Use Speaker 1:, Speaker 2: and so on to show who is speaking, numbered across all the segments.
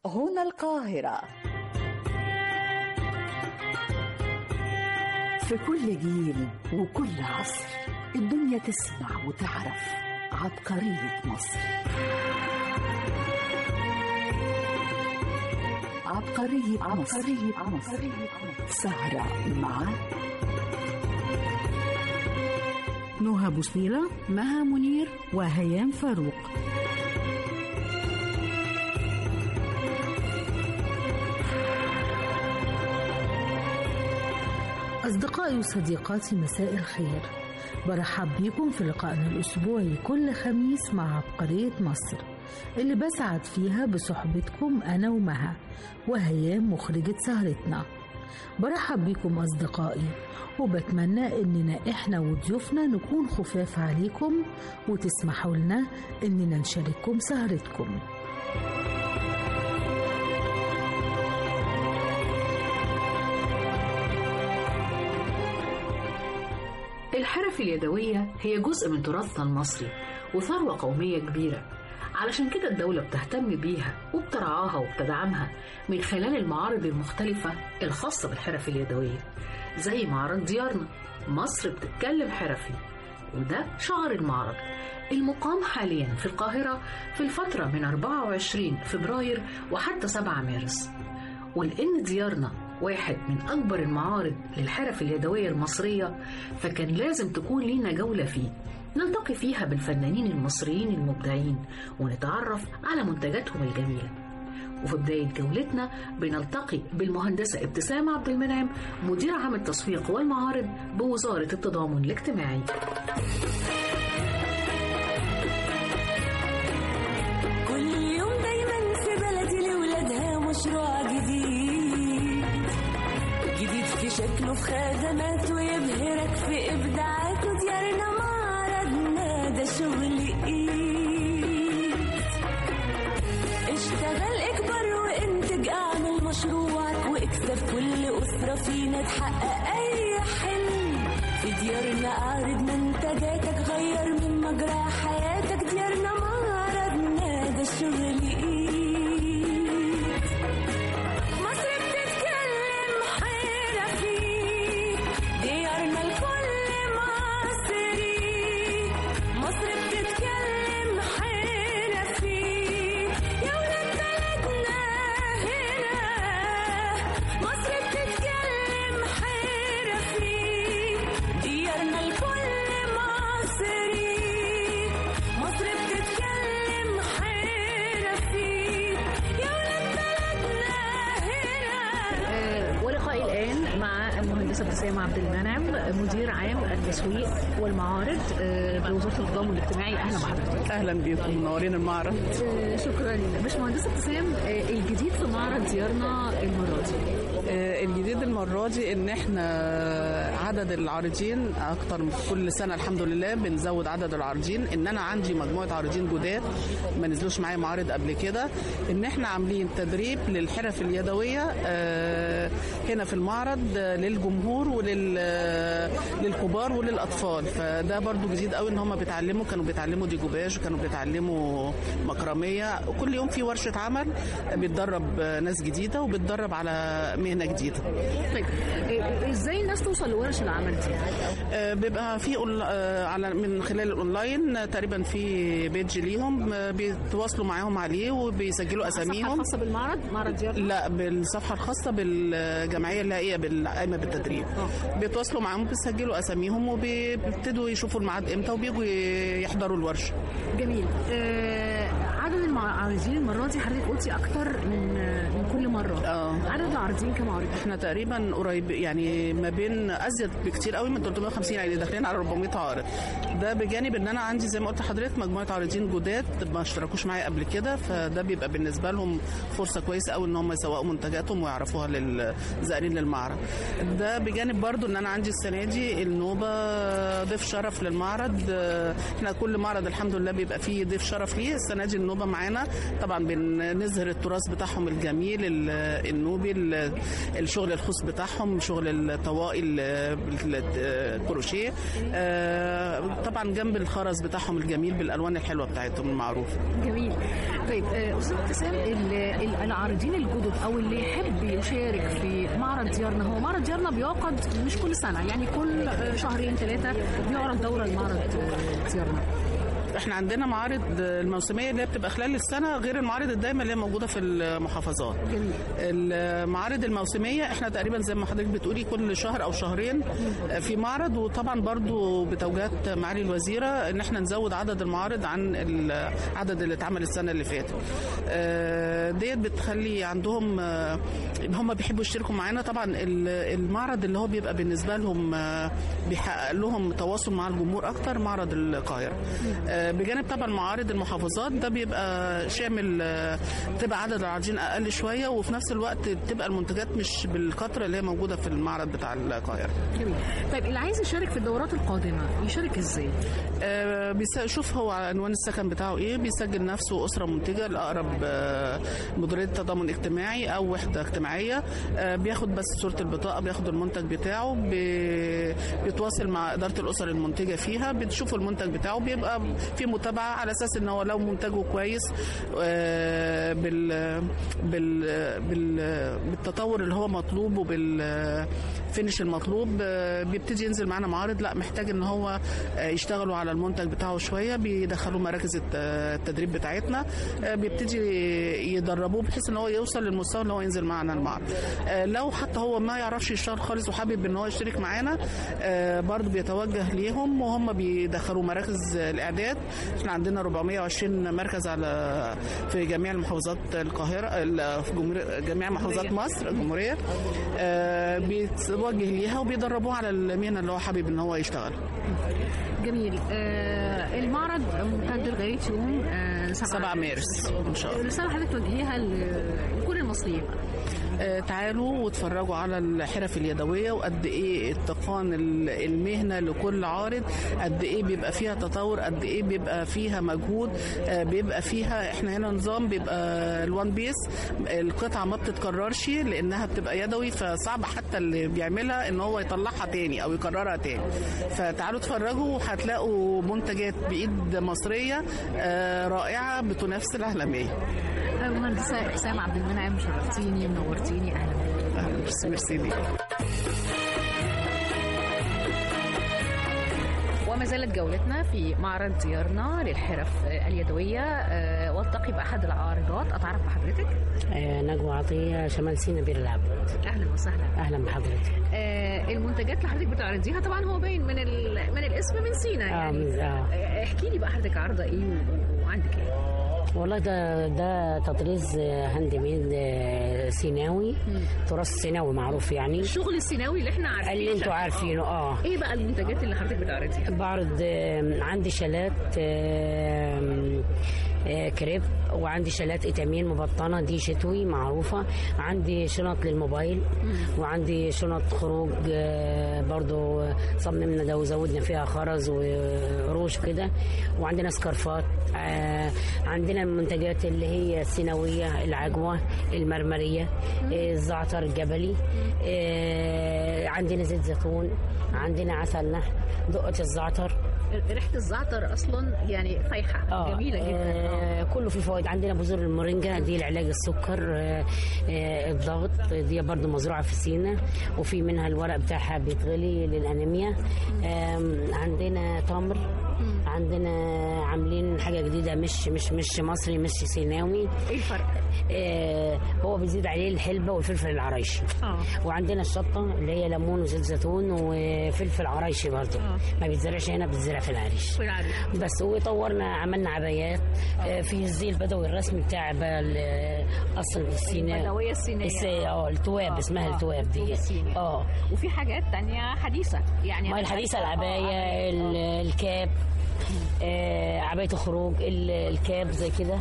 Speaker 1: هنا القاهرة
Speaker 2: في كل جيل وكل عصر الدنيا تسمع وتعرف عبقرية مصر عبقرية مصر, عبقرية مصر. سهرة مع
Speaker 3: نهى بوصيلة مها منير وهيام فاروق أصدقائي وصديقاتي مساء الخير برحب بيكم في لقائنا الأسبوعي كل خميس مع عبقرية مصر اللي بسعد فيها بصحبتكم أنا ومها وهيام مخرجة سهرتنا برحب بيكم أصدقائي وبتمنى إننا إحنا وضيوفنا نكون خفاف عليكم وتسمحوا لنا إننا نشارككم سهرتكم
Speaker 4: الحرف اليدوية هي جزء من تراثنا المصري وثروة قومية كبيرة علشان كده الدولة بتهتم بيها وبترعاها وبتدعمها من خلال المعارض المختلفة الخاصة بالحرف اليدوية زي معرض ديارنا مصر بتتكلم حرفي وده شعار المعرض المقام حاليا في القاهرة في الفترة من 24 فبراير وحتى 7 مارس ولأن ديارنا واحد من أكبر المعارض للحرف اليدوية المصرية فكان لازم تكون لينا جولة فيه نلتقي فيها بالفنانين المصريين المبدعين ونتعرف على منتجاتهم الجميلة وفي بداية جولتنا بنلتقي بالمهندسة ابتسام عبد المنعم مدير عام التسويق والمعارض بوزارة التضامن الاجتماعي
Speaker 5: كل يوم دايما في بلدي لولادها مشروع جديد جديد في شكله في خدماته يبهرك في ابداعاته ديارنا معرضنا ده شغل ايد اشتغل اكبر وانتج اعمل مشروعك واكسب كل اسره فينا تحقق اي حلم في ديارنا اعرض منتجاتك غير من مجرى حياتك ديارنا معرضنا ده شغل ايد مصر بتتكلم حرفي ديارنا الكل مصري مصر بتتكلم حرفي يا ولاد بلدنا هنا مصر بتتكلم حرفي ديارنا الكل مصري مصر بتتكلم حرفي يا ولاد بلدنا هنا
Speaker 4: ولقائي الآن مع المهندسة ابتسام عبد المنعم مدير عام التسويق والمعارض آه، بوزارة التضامن الاجتماعي أهلا بحضرتك
Speaker 6: اهلا بيكم منورين المعرض
Speaker 4: آه، شكرا باشمهندسة ابتسام آه، الجديد في معرض ديارنا المرة دي
Speaker 6: آه، الجديد المره دي ان احنا عدد العارضين اكتر من كل سنه الحمد لله بنزود عدد العارضين ان انا عندي مجموعه عارضين جداد ما نزلوش معايا معارض قبل كده ان احنا عاملين تدريب للحرف اليدويه آه، هنا في المعرض آه، للجمهور وللكبار وللاطفال فده برضو جديد قوي ان هم بيتعلموا كانوا بيتعلموا ديجوباج وكانوا بيتعلموا مكرميه كل يوم في ورشه عمل بيتدرب آه، ناس جديده وبتدرب على مهنه جديده
Speaker 4: طيب آه، ازاي الناس توصل لورش العمل دي؟
Speaker 6: آه، بيبقى في أون- آه، على من خلال الاونلاين آه، تقريبا في بيج ليهم آه، بيتواصلوا معاهم عليه وبيسجلوا
Speaker 4: الصفحة
Speaker 6: اساميهم
Speaker 4: الخاصة بالمعرض معرض ديارنا
Speaker 6: لا بالصفحه الخاصه بالجمعيه اللي هي بالقايمه بالتدريب بيتواصلوا معاهم بيسجلوا اساميهم وبيبتدوا يشوفوا الميعاد امتى وبيجوا يحضروا الورشه
Speaker 4: جميل آه، عدد المعارضين المرة دي حضرتك قلتي أكتر من آه، من كل مرة
Speaker 6: اه
Speaker 4: عدد العارضين كم عارض؟
Speaker 6: احنا تقريبا قريب يعني ما بين ازيد بكتير قوي من 350 يعني داخلين على 400 عارض ده بجانب ان انا عندي زي ما قلت لحضرتك مجموعه عارضين جداد ما اشتركوش معايا قبل كده فده بيبقى بالنسبه لهم فرصه كويسه قوي ان هم يسوقوا منتجاتهم ويعرفوها للزائرين للمعرض ده بجانب برضو ان انا عندي السنه دي النوبه ضيف شرف للمعرض اه، احنا كل معرض الحمد لله بيبقى فيه ضيف شرف ليه السنه دي النوبه بيشتغلوا معانا طبعا بنظهر التراث بتاعهم الجميل ال- النوبي ال- الشغل الخاص بتاعهم شغل الطواقي ال- ال- الكروشيه آه، طبعا جنب الخرز بتاعهم الجميل بالالوان الحلوه بتاعتهم المعروفه
Speaker 1: جميل طيب آه، استاذ ابتسام ال- ال- العارضين الجدد او اللي يحب يشارك في معرض ديارنا هو معرض ديارنا بيعقد مش كل سنه يعني كل آه، شهرين ثلاثه بيعرض دوره المعرض آه، ديارنا
Speaker 6: احنا عندنا معارض الموسميه اللي هي بتبقى خلال السنه غير المعارض الدايمه اللي هي موجوده في المحافظات
Speaker 1: جميل
Speaker 6: المعارض الموسميه احنا تقريبا زي ما حضرتك بتقولي كل شهر او شهرين في معرض وطبعا برضو بتوجيهات معالي الوزيره ان احنا نزود عدد المعارض عن العدد اللي اتعمل السنه اللي فاتت آه، ديت بتخلي عندهم آه، ان هم بيحبوا يشتركوا معانا طبعا ال- المعرض اللي هو بيبقى بالنسبه لهم آه، بيحقق لهم تواصل مع الجمهور اكتر معرض القاهره آه، بجانب طبعا معارض المحافظات ده بيبقى شامل آه، بتبقى عدد العارضين اقل شويه وفي نفس الوقت بتبقى المنتجات مش بالكثره اللي هي موجوده في المعرض بتاع القاهره
Speaker 1: جميل طيب اللي عايز يشارك في الدورات القادمه يشارك ازاي؟
Speaker 6: آه، بيس- شوف هو عنوان السكن بتاعه ايه بيسجل نفسه اسره منتجه لاقرب آه، مديريه تضامن اجتماعي او وحده اجتماعيه آه، بياخد بس صوره البطاقه بياخد المنتج بتاعه بي- بيتواصل مع اداره الاسر المنتجه فيها بتشوفوا المنتج بتاعه بيبقى في متابعه على اساس ان هو لو منتجه كويس آه، بال بال بال بالتطور اللي هو مطلوب وبالفينش المطلوب آه، بيبتدي ينزل معانا معارض لا محتاج ان هو آه، يشتغلوا على المنتج بتاعه شويه بيدخلوه مراكز الت- التدريب بتاعتنا آه، بيبتدي يدربوه بحيث ان هو يوصل للمستوى ان هو ينزل معانا المعرض آه، لو حتى هو ما يعرفش يشتغل خالص وحابب ان هو يشترك معانا آه، برضه بيتوجه ليهم وهم بيدخلوا مراكز الاعداد احنا عندنا 420 مركز على في جميع المحافظات القاهره ال- في جمهورية- جميع محافظات مصر الجمهوريه آه، بيتوجه ليها وبيدربوه على المهنه اللي هو حابب ان هو يشتغل
Speaker 1: جميل آه المعرض ممتد لغايه يوم آه
Speaker 6: 7 مارس ان شاء الله
Speaker 1: رساله حضرتك توجهيها ل- لكل المصريين
Speaker 6: آه، تعالوا واتفرجوا على الحرف اليدويه وقد ايه اتقان ال- المهنه لكل عارض قد ايه بيبقى فيها تطور قد ايه بيبقى فيها مجهود آه، بيبقى فيها احنا هنا نظام بيبقى الوان بيس القطعه ما بتتكررش لانها بتبقى يدوي فصعب حتى اللي بيعملها ان هو يطلعها تاني او يكررها تاني فتعالوا اتفرجوا وهتلاقوا منتجات بايد مصريه آه، رائعه بتنافس العالميه
Speaker 1: آه، مهندسه ابتسام عبد المنعم شرفتيني ونورتيني اهلا بك.
Speaker 6: أهلاً، ميرسي ميرسي ليك.
Speaker 1: وما زالت جولتنا في معرض ديارنا للحرف آه، اليدويه آه، والتقي باحد العارضات اتعرف بحضرتك
Speaker 7: آه، نجوى عطية شمال سينا بير العبد
Speaker 1: اهلا وسهلا
Speaker 7: أهلا بحضرتك
Speaker 1: آه، المنتجات اللي حضرتك بتعرضيها طبعا هو باين من ال- من الاسم من سينا
Speaker 7: آه،
Speaker 1: يعني
Speaker 7: من- آه.
Speaker 1: آه، احكي لي بقى حضرتك عارضه ايه و- وعندك ايه
Speaker 7: والله ده ده تطريز آه، هاند ميد آه، سيناوي تراث سيناوي معروف يعني
Speaker 1: الشغل السيناوي اللي احنا عارفينه
Speaker 7: اللي انتوا عارفينه اه
Speaker 1: ايه بقى المنتجات اللي حضرتك بتعرضيها
Speaker 7: بعرض آه، عندي شالات آه، آه، كريب وعندي شالات اتامين مبطنه دي شتوي معروفه عندي شنط للموبايل وعندي شنط خروج آه، برضو صممنا ده وزودنا فيها خرز وروش كده وعندنا سكارفات آه، عندنا المنتجات اللي هي السيناويه العجوه المرمريه آه، الزعتر الجبلي آه، عندنا زيت زيتون عندنا عسل نحل دقه الزعتر
Speaker 1: ريحه الزعتر اصلا يعني فايحه جميله جدا
Speaker 7: آه كله فيه فوائد عندنا بذور المورينجا دي لعلاج السكر آه آه الضغط دي برضو مزروعه في سينا وفي منها الورق بتاعها بيتغلي للانيميا آم، عندنا تمر عندنا عاملين حاجه جديده مش مش مش مصري مش سيناوي
Speaker 1: ايه الفرق؟
Speaker 7: آه هو بيزيد عليه الحلبه والفلفل العرايشي
Speaker 1: اه
Speaker 7: وعندنا الشطه اللي هي ليمون وزيت زيتون وفلفل عرايشي برضه
Speaker 1: آه.
Speaker 7: ما بيتزرعش هنا بيتزرع في العريش
Speaker 1: في العريش
Speaker 7: بس وطورنا عملنا عبايات آه، في الزي البدوي الرسمي بتاع بقى ال- اصل السيناء
Speaker 1: البدوية الصينية.
Speaker 7: السي- اه التواب اسمها التواب دي
Speaker 1: الصيني.
Speaker 7: اه
Speaker 1: وفي حاجات تانية حديثة يعني
Speaker 7: ما الحديثه العبايه ال- الكاب آه، عبايه الخروج ال- الكاب زي كده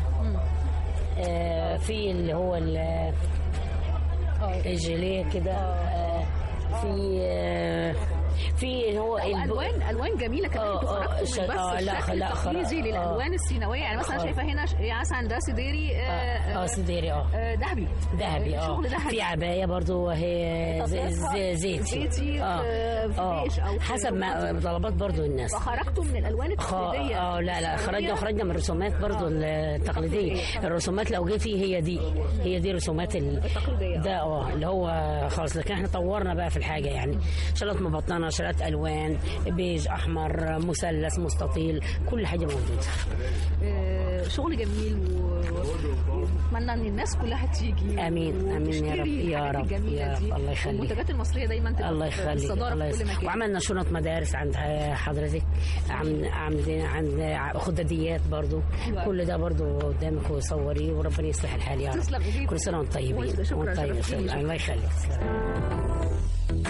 Speaker 7: آه، في اللي هو ال- الجيليه كده آه، في آه، في هو الب-
Speaker 1: الوان الوان جميله كمان
Speaker 7: آه،
Speaker 1: انتوا
Speaker 7: آه،
Speaker 1: خرجتوا
Speaker 7: ش-
Speaker 1: من بس
Speaker 7: آه، لا،
Speaker 1: الشكل
Speaker 7: لا، خرج-
Speaker 1: التقليدي للالوان السيناويه يعني مثلا
Speaker 7: خرج.
Speaker 1: شايفه هنا ش- يعني مثلا ده سديري
Speaker 7: اه آه، سديري اه
Speaker 1: آه، ذهبي
Speaker 7: ذهبي اه
Speaker 1: شغل ذهبي
Speaker 7: في عبايه برضو هي زي- زي- زيتي
Speaker 1: زيتي
Speaker 7: اه
Speaker 1: في- في
Speaker 7: اه
Speaker 1: بيش أو في
Speaker 7: حسب ما طلبات برضو الناس
Speaker 1: فخرجتوا من الالوان
Speaker 7: خ-
Speaker 1: التقليديه
Speaker 7: اه لا لا خرجنا خرجنا من الرسومات برضو التقليديه الرسومات لو جيتي هي دي هي دي رسومات ال...
Speaker 1: التقليدية.
Speaker 7: ده اه اللي هو خلاص لكن احنا طورنا بقى في الحاجه يعني شلات مبطنه شلات الوان بيج احمر مثلث مستطيل كل حاجه موجوده
Speaker 1: آه، شغل جميل و- واتمنى ان الناس كلها تيجي
Speaker 7: آمين، آمين يا رب،
Speaker 1: وتشتري
Speaker 7: يا
Speaker 1: الحاجات
Speaker 7: رب،
Speaker 1: الجميلة
Speaker 7: يا
Speaker 1: دي.
Speaker 7: رب، الله يخليك.
Speaker 1: والمنتجات المصريه دايما تبقى
Speaker 7: الله
Speaker 1: في
Speaker 7: يخليك
Speaker 1: الصداره
Speaker 7: الله
Speaker 1: في كل
Speaker 7: يخليك
Speaker 1: مكان
Speaker 7: وعملنا شنط مدارس عند حضرتك عم عندنا عند خداديات برضو
Speaker 1: حلوة.
Speaker 7: كل ده برضو قدامك وصوريه وربنا يصلح الحال يا رب
Speaker 1: تسلم إيديك.
Speaker 7: كل سنه وانتم طيبين
Speaker 1: وأنت شكراً،
Speaker 7: وأنت طيب
Speaker 1: شرفتيني، شكراً.
Speaker 7: الله يخليك تسلم.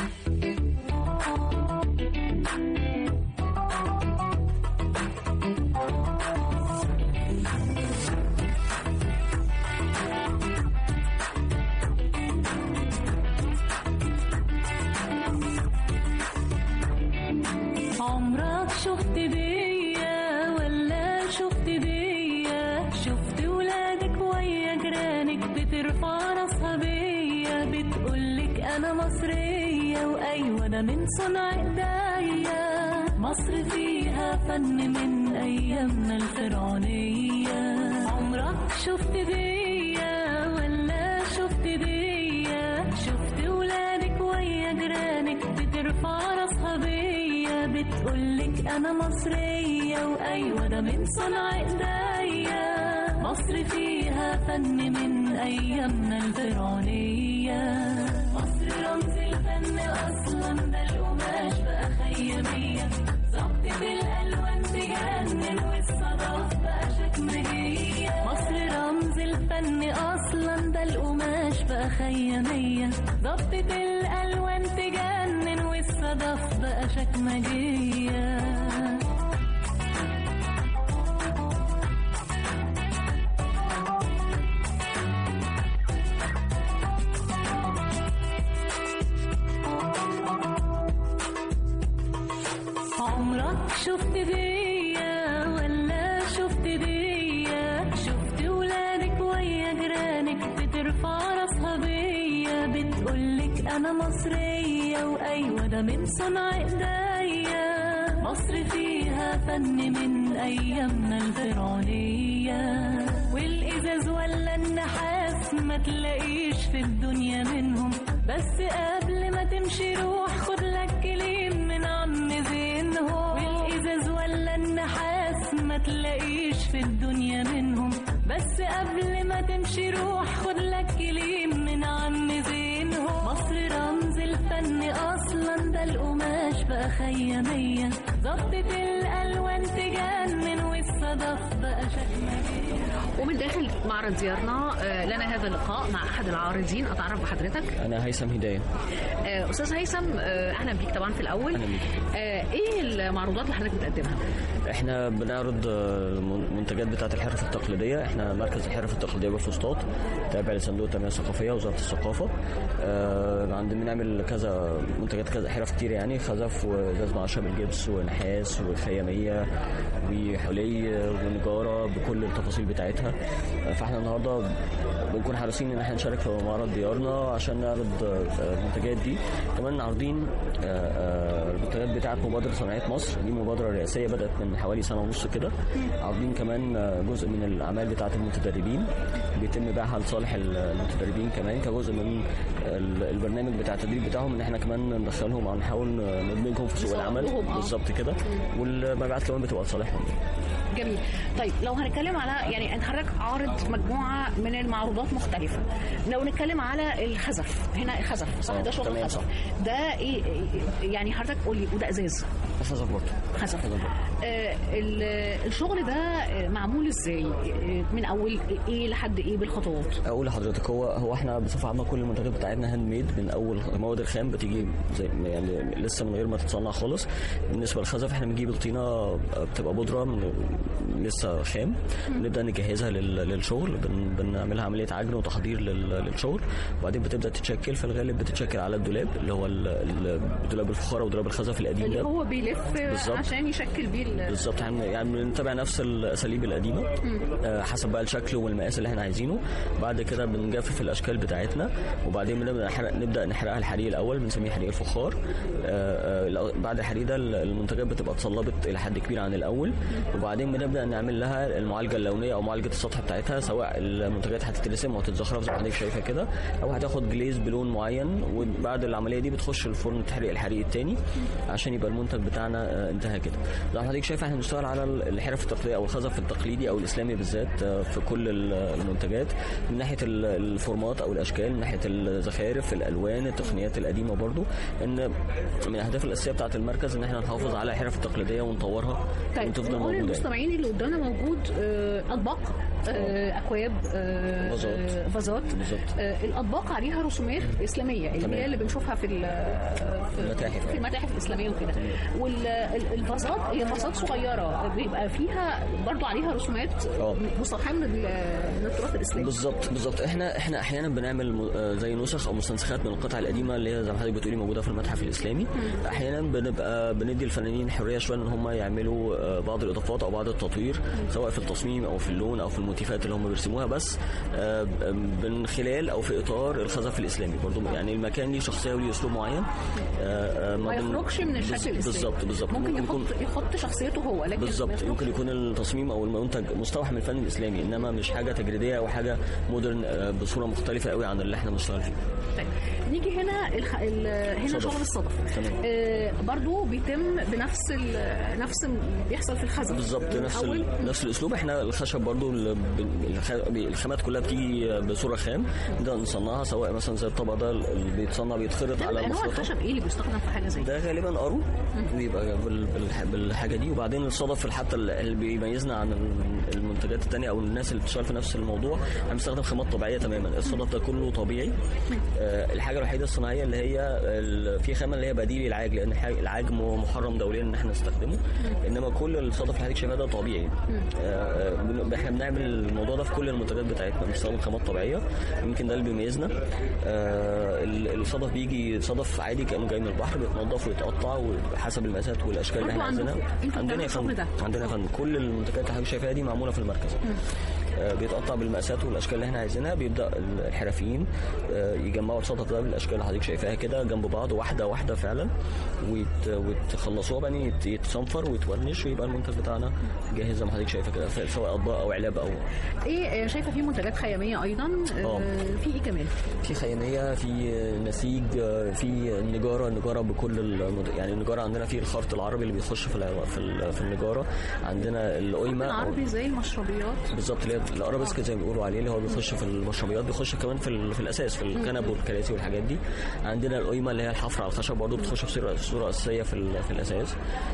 Speaker 5: عمرك شفت بيا ولا شفت بيا شفت ولادك ويا جيرانك بترفع راسها بيا بتقولك انا مصرية وايوه انا من صنع ايديا مصر فيها فن من ايامنا الفرعونية عمرك شفت بيا ولا شفت بيا شفت ولادك ويا جيرانك بترفع راسها بيا بتقولك انا مصرية وايوه ده من صنع ايديا مصر فيها فن من ايامنا الفرعونية مصر رمز الفن اصلا ده القماش بقى خيامية ظبط بالالوان تجنن والصدف بقى شكمجية مصر رمز الفن اصلا ده القماش بقى خيامية ظبطة الالوان تجنن والصدف بقى شكمجية عمرك شفت بيا ولا شفت بيا شفت ولادك ويا جيرانك بترفع راسها بيا بتقولك انا مصرية وايوه ده من صنع ايديا مصر فيها فن من ايامنا الفرعونية والازاز ولا النحاس ما تلاقيش في الدنيا منهم بس قبل ما تمشي روح خد لك كليم من عم زينهم والازاز ولا النحاس ما تلاقيش في الدنيا منهم بس قبل ما تمشي روح خد لك كليم من عم زينهم مصر رمز الفن اصلا ده القماش بقى خيامية ظبطة الالوان تجنن والصدف بقى شكمجية
Speaker 1: ومن داخل معرض ديارنا آه، لنا هذا اللقاء مع احد العارضين اتعرف بحضرتك
Speaker 8: انا هيثم هدايه
Speaker 1: آه، استاذ هيثم آه، اهلا بيك طبعا في الاول
Speaker 8: أهلا بيك.
Speaker 1: آه، ايه المعروضات اللي حضرتك بتقدمها
Speaker 8: احنا بنعرض آه، المنتجات بتاعه الحرف التقليديه احنا مركز الحرف التقليديه بفسطاط تابع لصندوق التنميه الثقافيه وزاره الثقافه آه، عندنا بنعمل كذا منتجات كذا حرف كتير يعني خزف وازاز معشر بالجبس ونحاس وخياميه وحلي ونجاره بكل التفاصيل بتاعتها آه، فاحنا النهارده بنكون حريصين ان احنا نشارك في معرض ديارنا عشان نعرض آه، المنتجات دي كمان عارضين آه، آه، المنتجات بتاعه مبادره صناعيه مصر دي مبادره رئاسيه بدات من حوالي سنه ونص كده عارضين كمان آه، جزء من الاعمال بتاعه المتدربين بيتم بيعها لصالح المتدربين كمان كجزء من ال- البرنامج بتاع التدريب بتاعهم ان احنا كمان ندخلهم او نحاول ندمجهم في سوق العمل
Speaker 1: نسوقهم، آه.
Speaker 8: بالظبط كده والمبيعات كمان بتبقى لصالحهم
Speaker 1: جميل طيب لو هنتكلم على يعني انت حضرتك عارض مجموعه من المعروضات مختلفه لو نتكلم على الخزف هنا خزف صح
Speaker 8: آه،
Speaker 1: ده شغل
Speaker 8: تمام،
Speaker 1: الخزف
Speaker 8: صح.
Speaker 1: ده ايه إيه- يعني حضرتك قول لي وده ازاز
Speaker 8: خزف برضه
Speaker 1: خزف
Speaker 8: خزف برضه.
Speaker 1: آه، ال- الشغل ده آه، معمول ازاي آه، من اول ايه لحد ايه بالخطوات
Speaker 8: اقول لحضرتك هو هو احنا بصفه عامه كل المنتجات بتاعتنا هاند ميد من اول مواد الخام بتيجي زي يعني لسه من غير ما تتصنع خالص بالنسبه للخزف احنا بنجيب الطينه بتبقى بودره من لسه خام نبدا نجهزها لل- للشغل بن- بنعملها عمليه عجن وتحضير لل- للشغل وبعدين بتبدا تتشكل في الغالب بتتشكل على الدولاب اللي هو ال- ال- دولاب الفخاره ودولاب الخزف القديم
Speaker 1: اللي
Speaker 8: ده
Speaker 1: هو بيلف
Speaker 8: بالظبط.
Speaker 1: عشان يشكل بيه ال-
Speaker 8: بالظبط يعني يعني بنتبع نفس الاساليب القديمه آه، حسب بقى الشكل والمقاس اللي احنا عايزينه بعد كده بنجفف الاشكال بتاعتنا وبعدين بنبدا نحرق نبدا نحرقها الحريق الاول بنسميه حريق الفخار آه، آه، بعد الحريق ده المنتجات بتبقى اتصلبت الى حد كبير عن الاول وبعدين بنبدا نعمل لها المعالجه اللونيه او معالجه السطح بتاعتها سواء المنتجات هتترسم او تتزخرف زي ما حضرتك شايفه كده او هتاخد جليز بلون معين وبعد العمليه دي بتخش الفرن تحرق الحريق التاني عشان يبقى المنتج بتاعنا آه، انتهى كده زي ما حضرتك شايفه احنا بنشتغل على الحرف التقليديه او الخزف التقليدي او الاسلامي بالذات آه، في كل ال- المنتجات من ناحيه ال- الفورمات او الاشكال من ناحيه الزخارف الالوان التقنيات القديمه برضو ان من الاهداف الاساسيه بتاعه المركز ان احنا نحافظ على الحرف التقليديه ونطورها
Speaker 1: طيب
Speaker 8: وتفضل
Speaker 1: نقول
Speaker 8: موجوده
Speaker 1: للمستمعين اللي قدامنا موجود آه، اطباق آه، اكواب آه،
Speaker 8: فازات.
Speaker 1: آه، فازات
Speaker 8: بالظبط.
Speaker 1: آه، الاطباق عليها رسومات اسلاميه اللي
Speaker 8: تمام.
Speaker 1: هي اللي بنشوفها في ال- في
Speaker 8: المتاحف.
Speaker 1: في المتاحف الاسلاميه وكده والفازات هي فازات صغيره بيبقى فيها برضو عليها رسومات
Speaker 8: اه.
Speaker 1: مستوحاه من ال- من التراث الاسلامي
Speaker 8: بالظبط بالظبط احنا احنا احيانا بنعمل م- آه زي نسخ او مستنسخات من القطع القديمه اللي هي زي ما حضرتك بتقولي موجوده في المتحف الاسلامي احيانا بنبقى بندي الفنانين حريه شويه ان هم يعملوا آه، بعض الاضافات او بعض التطوير سواء في التصميم او في اللون او في الموتيفات اللي هم بيرسموها بس آه، ب- من خلال او في اطار الخزف الاسلامي برضو يعني المكان ليه شخصيه وليه اسلوب معين آه، آه،
Speaker 1: ما
Speaker 8: بن-
Speaker 1: يخرجش من الشكل
Speaker 8: بز-
Speaker 1: الاسلامي
Speaker 8: بالظبط بالظبط
Speaker 1: ممكن
Speaker 8: يكون-
Speaker 1: يحط يحط شخصيته هو لكن ما
Speaker 8: بالظبط
Speaker 1: يخرجش
Speaker 8: يمكن يكون التصميم او المنتج مستوحى من الفن الاسلامي انما مش حاجه تجريديه او حاجه مودرن آه، بصوره مختلفه قوي عن اللي احنا بنشتغل فيه
Speaker 1: طيب نيجي هنا الخ... ال... هنا
Speaker 8: صدف.
Speaker 1: شغل الصدف
Speaker 8: تمام.
Speaker 1: آه برضو بيتم بنفس ال... نفس اللي بيحصل في الخزف
Speaker 8: بالظبط نفس
Speaker 1: أول
Speaker 8: ال... نفس الاسلوب احنا الخشب برضو ال- ب- الخ... الخامات كلها بتيجي بصوره خام نبدا نصنعها سواء مثلا زي الطبق ده اللي بيتصنع بيتخرط على
Speaker 1: انواع
Speaker 8: المخرطه
Speaker 1: الخشب ايه اللي بيستخدم في حاجه زي كده؟
Speaker 8: ده غالبا ارو بيبقى بال- بالح- بالحاجه دي وبعدين الصدف حتى اللي بيميزنا عن ال- المنتجات التانية او الناس اللي بتشتغل في نفس الموضوع احنا بنستخدم خامات طبيعيه تماما الصدف ده كله طبيعي آه، الحاجه الوحيده الصناعيه اللي هي ال- في خامه اللي هي بديل العاج لان الح- العاج م- محرم دوليا ان احنا نستخدمه انما كل الصدف اللي حضرتك شايفاه ده طبيعي آه، آه، بن- احنا بنعمل الموضوع ده في كل المنتجات بتاعتنا بنستخدم خامات طبيعيه يمكن ده اللي بيميزنا آه، ال- الصدف بيجي صدف عادي كانه جاي من البحر بيتنضف ويتقطع وحسب المقاسات والاشكال اللي احنا
Speaker 1: برضو
Speaker 8: عايزينها
Speaker 1: عندكم- انتوا
Speaker 8: عندنا
Speaker 1: بتعملوا
Speaker 8: يا
Speaker 1: الشغل
Speaker 8: فندم
Speaker 1: ده؟
Speaker 8: عندنا يا فندم كل المنتجات اللي حضرتك شايفاها دي معموله في المركز آه، بيتقطع بالمقاسات والاشكال اللي احنا عايزينها بيبدا الحرفيين آه، يجمعوا الصدف ده بالاشكال اللي حضرتك شايفاها كده جنب بعض واحده واحده فعلا ويت وتخلصوها بعدين يت- يتصنفر ويتورنش ويبقى المنتج بتاعنا جاهز زي ما حضرتك شايفه كده سواء اطباق او علب او
Speaker 1: ايه آه، شايفه في منتجات خياميه ايضا آه،
Speaker 8: اه.
Speaker 1: في ايه كمان؟
Speaker 8: في خياميه في نسيج في النجاره النجاره بكل المد... يعني النجاره عندنا في الخرط العربي اللي بيخش في ال- في, ال- في النجاره عندنا القيمه
Speaker 1: العربي زي المشربيات
Speaker 8: بالظبط اللي هي الارابيسك زي ما بيقولوا عليه اللي هو بيخش في المشربيات بيخش كمان في, ال- في الاساس في الكنب والكراسي والحاجات دي عندنا القيمه اللي هي الحفر على الخشب برضه بتخش في صوره صوره اساسيه في, ال- في الاساس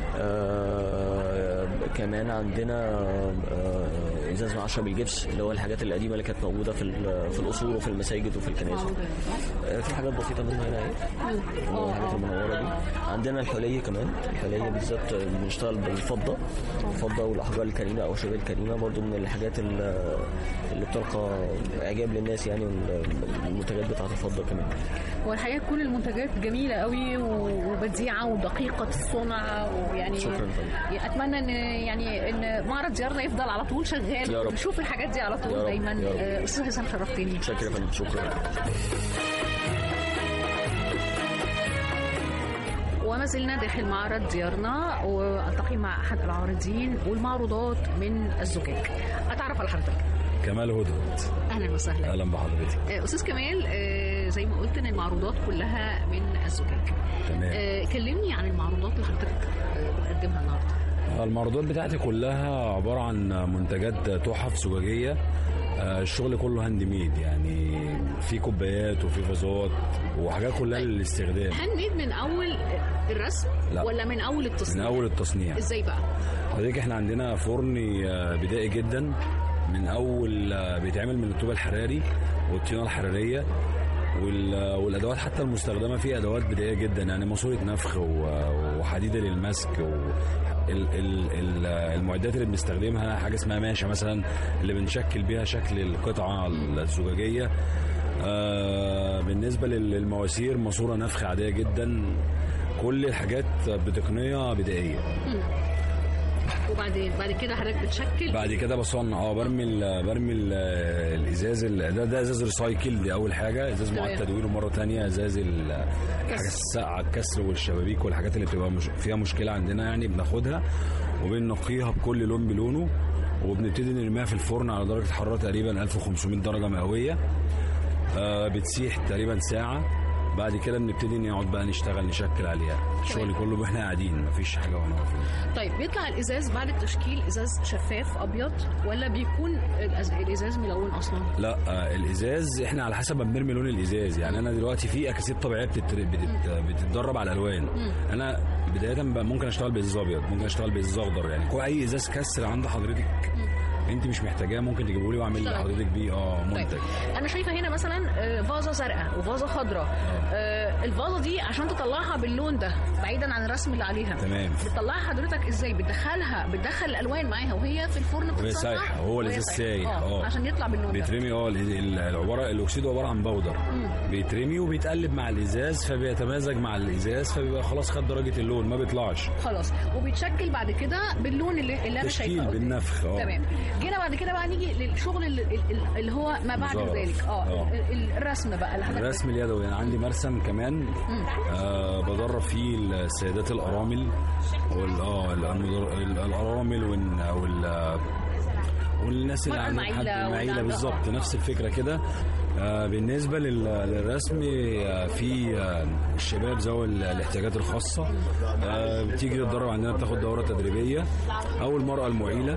Speaker 8: آه كمان عندنا آه ازاز معشر بالجبس اللي هو الحاجات القديمه اللي كانت موجوده في ال- في القصور وفي المساجد وفي الكنائس آه في حاجات بسيطه منها هنا اهي اللي هو الحاجات المنوره دي عندنا الحليه كمان الحليه بالذات بنشتغل بالفضه الفضه والاحجار الكريمه او الشباب الكريمه برضو من الحاجات ال- اللي بتلقى اعجاب للناس يعني وال- المنتجات بتاعت الفضه كمان
Speaker 1: والحقيقه كل المنتجات جميله قوي وبديعه ودقيقه الصنع ويعني
Speaker 8: شكراً طبعاً.
Speaker 1: اتمنى ان يعني ان معرض زيارنا يفضل على طول شغال
Speaker 8: يا رب.
Speaker 1: ونشوف الحاجات دي على
Speaker 8: يا
Speaker 1: طول
Speaker 8: رب،
Speaker 1: دايما
Speaker 8: يا رب.
Speaker 1: آه، استاذ هشام شرفتني
Speaker 8: شكرا يا فندم شكرا
Speaker 1: وما زلنا داخل معرض ديارنا والتقي مع احد العارضين والمعروضات من الزجاج اتعرف على حضرتك
Speaker 9: كمال هدهد
Speaker 1: اهلا وسهلا
Speaker 9: اهلا بحضرتك
Speaker 1: آه، استاذ كمال آه، زي ما قلت ان المعروضات كلها من الزجاج
Speaker 9: تمام
Speaker 1: آه، كلمني عن المعروضات اللي حضرتك آه، بتقدمها النهارده
Speaker 9: المعروضات بتاعتي كلها عباره عن منتجات تحف زجاجيه آه، الشغل كله هاند ميد يعني في كوبايات وفي فازات وحاجات كلها للاستخدام
Speaker 1: هاند ميد من اول الرسم
Speaker 9: لا.
Speaker 1: ولا من اول
Speaker 9: من
Speaker 1: التصنيع
Speaker 9: اول التصنيع
Speaker 1: ازاي بقى
Speaker 9: حضرتك احنا عندنا فرن آه، بدائي جدا من اول آه، بيتعمل من الطوب الحراري والطينه الحراريه وال- والادوات حتى المستخدمه فيه ادوات بدائيه جدا يعني ماسوره نفخ و- وحديده للمسك و- ال- ال- ال- المعدات اللي بنستخدمها حاجه اسمها ماشة مثلا اللي بنشكل بيها شكل القطعه الزجاجيه آه، بالنسبه لل- للمواسير ماسوره نفخ عاديه جدا كل الحاجات بتقنيه بدائيه
Speaker 1: وبعدين بعد كده حضرتك بتشكل
Speaker 9: بعد كده بصنع اه برمي ال برمي ال الازاز ال- ده ده ازاز ريسايكل دي اول حاجه ازاز
Speaker 1: تمام.
Speaker 9: معاد تدويره مره تانية ازاز ال- الحاجات الساقعه الكسر والشبابيك والحاجات اللي بتبقى مش فيها مشكله عندنا يعني بناخدها وبننقيها بكل لون بلونه وبنبتدي نرميها في الفرن على درجه حراره تقريبا 1500 درجه مئويه آه بتسيح تقريبا ساعه بعد كده بنبتدي نقعد بقى نشتغل نشكل عليها الشغل كله واحنا قاعدين مفيش حاجه وانا واقفين
Speaker 1: طيب بيطلع الازاز بعد التشكيل ازاز شفاف ابيض ولا بيكون الأز- الازاز ملون اصلا
Speaker 9: لا آه، الازاز احنا على حسب ما بنرمي لون الازاز يعني انا دلوقتي في اكاسيد طبيعيه بتتر... بتت... بتتدرب على الالوان انا بدايه بقى ممكن اشتغل بازاز ابيض ممكن اشتغل بازاز اخضر يعني كو- اي ازاز كسر عند حضرتك انت مش محتاجاه ممكن تجيبه لي واعمل
Speaker 1: اشتغل.
Speaker 9: لحضرتك بيه اه
Speaker 1: طيب
Speaker 9: منتج
Speaker 1: انا شايفه هنا مثلا آه، فازه زرقاء وفازه خضراء آه، الفازه دي عشان تطلعها باللون ده بعيدا عن الرسم اللي عليها
Speaker 9: تمام
Speaker 1: بتطلعها حضرتك ازاي بتدخلها بتدخل الالوان معاها وهي في الفرن
Speaker 9: وهي
Speaker 1: بتتصنع
Speaker 9: سايحه هو
Speaker 1: وهي
Speaker 9: الازاز سايح
Speaker 1: اه عشان يطلع باللون ده
Speaker 9: بيترمي اه ال- ال- العباره الاكسيد عباره عن بودر بيترمي وبيتقلب مع الازاز فبيتمازج مع الازاز فبيبقى خلاص خد درجه اللون ما بيطلعش
Speaker 1: خلاص وبيتشكل بعد كده باللون اللي, اللي انا
Speaker 9: تشكيل
Speaker 1: شايفاه قدامي.
Speaker 9: بالنفخ اه
Speaker 1: تمام جينا بعد كده بقى نيجي للشغل اللي, اللي هو ما بعد
Speaker 9: مزارف.
Speaker 1: ذلك اه
Speaker 9: آه.
Speaker 1: ال- ال- الرسم بقى اللي حضرتك
Speaker 9: الرسم اليدوي انا عندي مرسم كمان آه بدرب فيه السيدات الارامل وال اه المدر- ال- الارامل وال وال والناس اللي
Speaker 1: مرأة
Speaker 9: عندهم حد
Speaker 1: المعيلة واللي
Speaker 9: المعيله
Speaker 1: عندها-
Speaker 9: بالظبط نفس الفكره كده آه بالنسبه لل- للرسم آه في آه الشباب ذوي ال- الاحتياجات الخاصه آه بتيجي تتدرب عندنا بتاخد دوره تدريبيه او المراه المعيله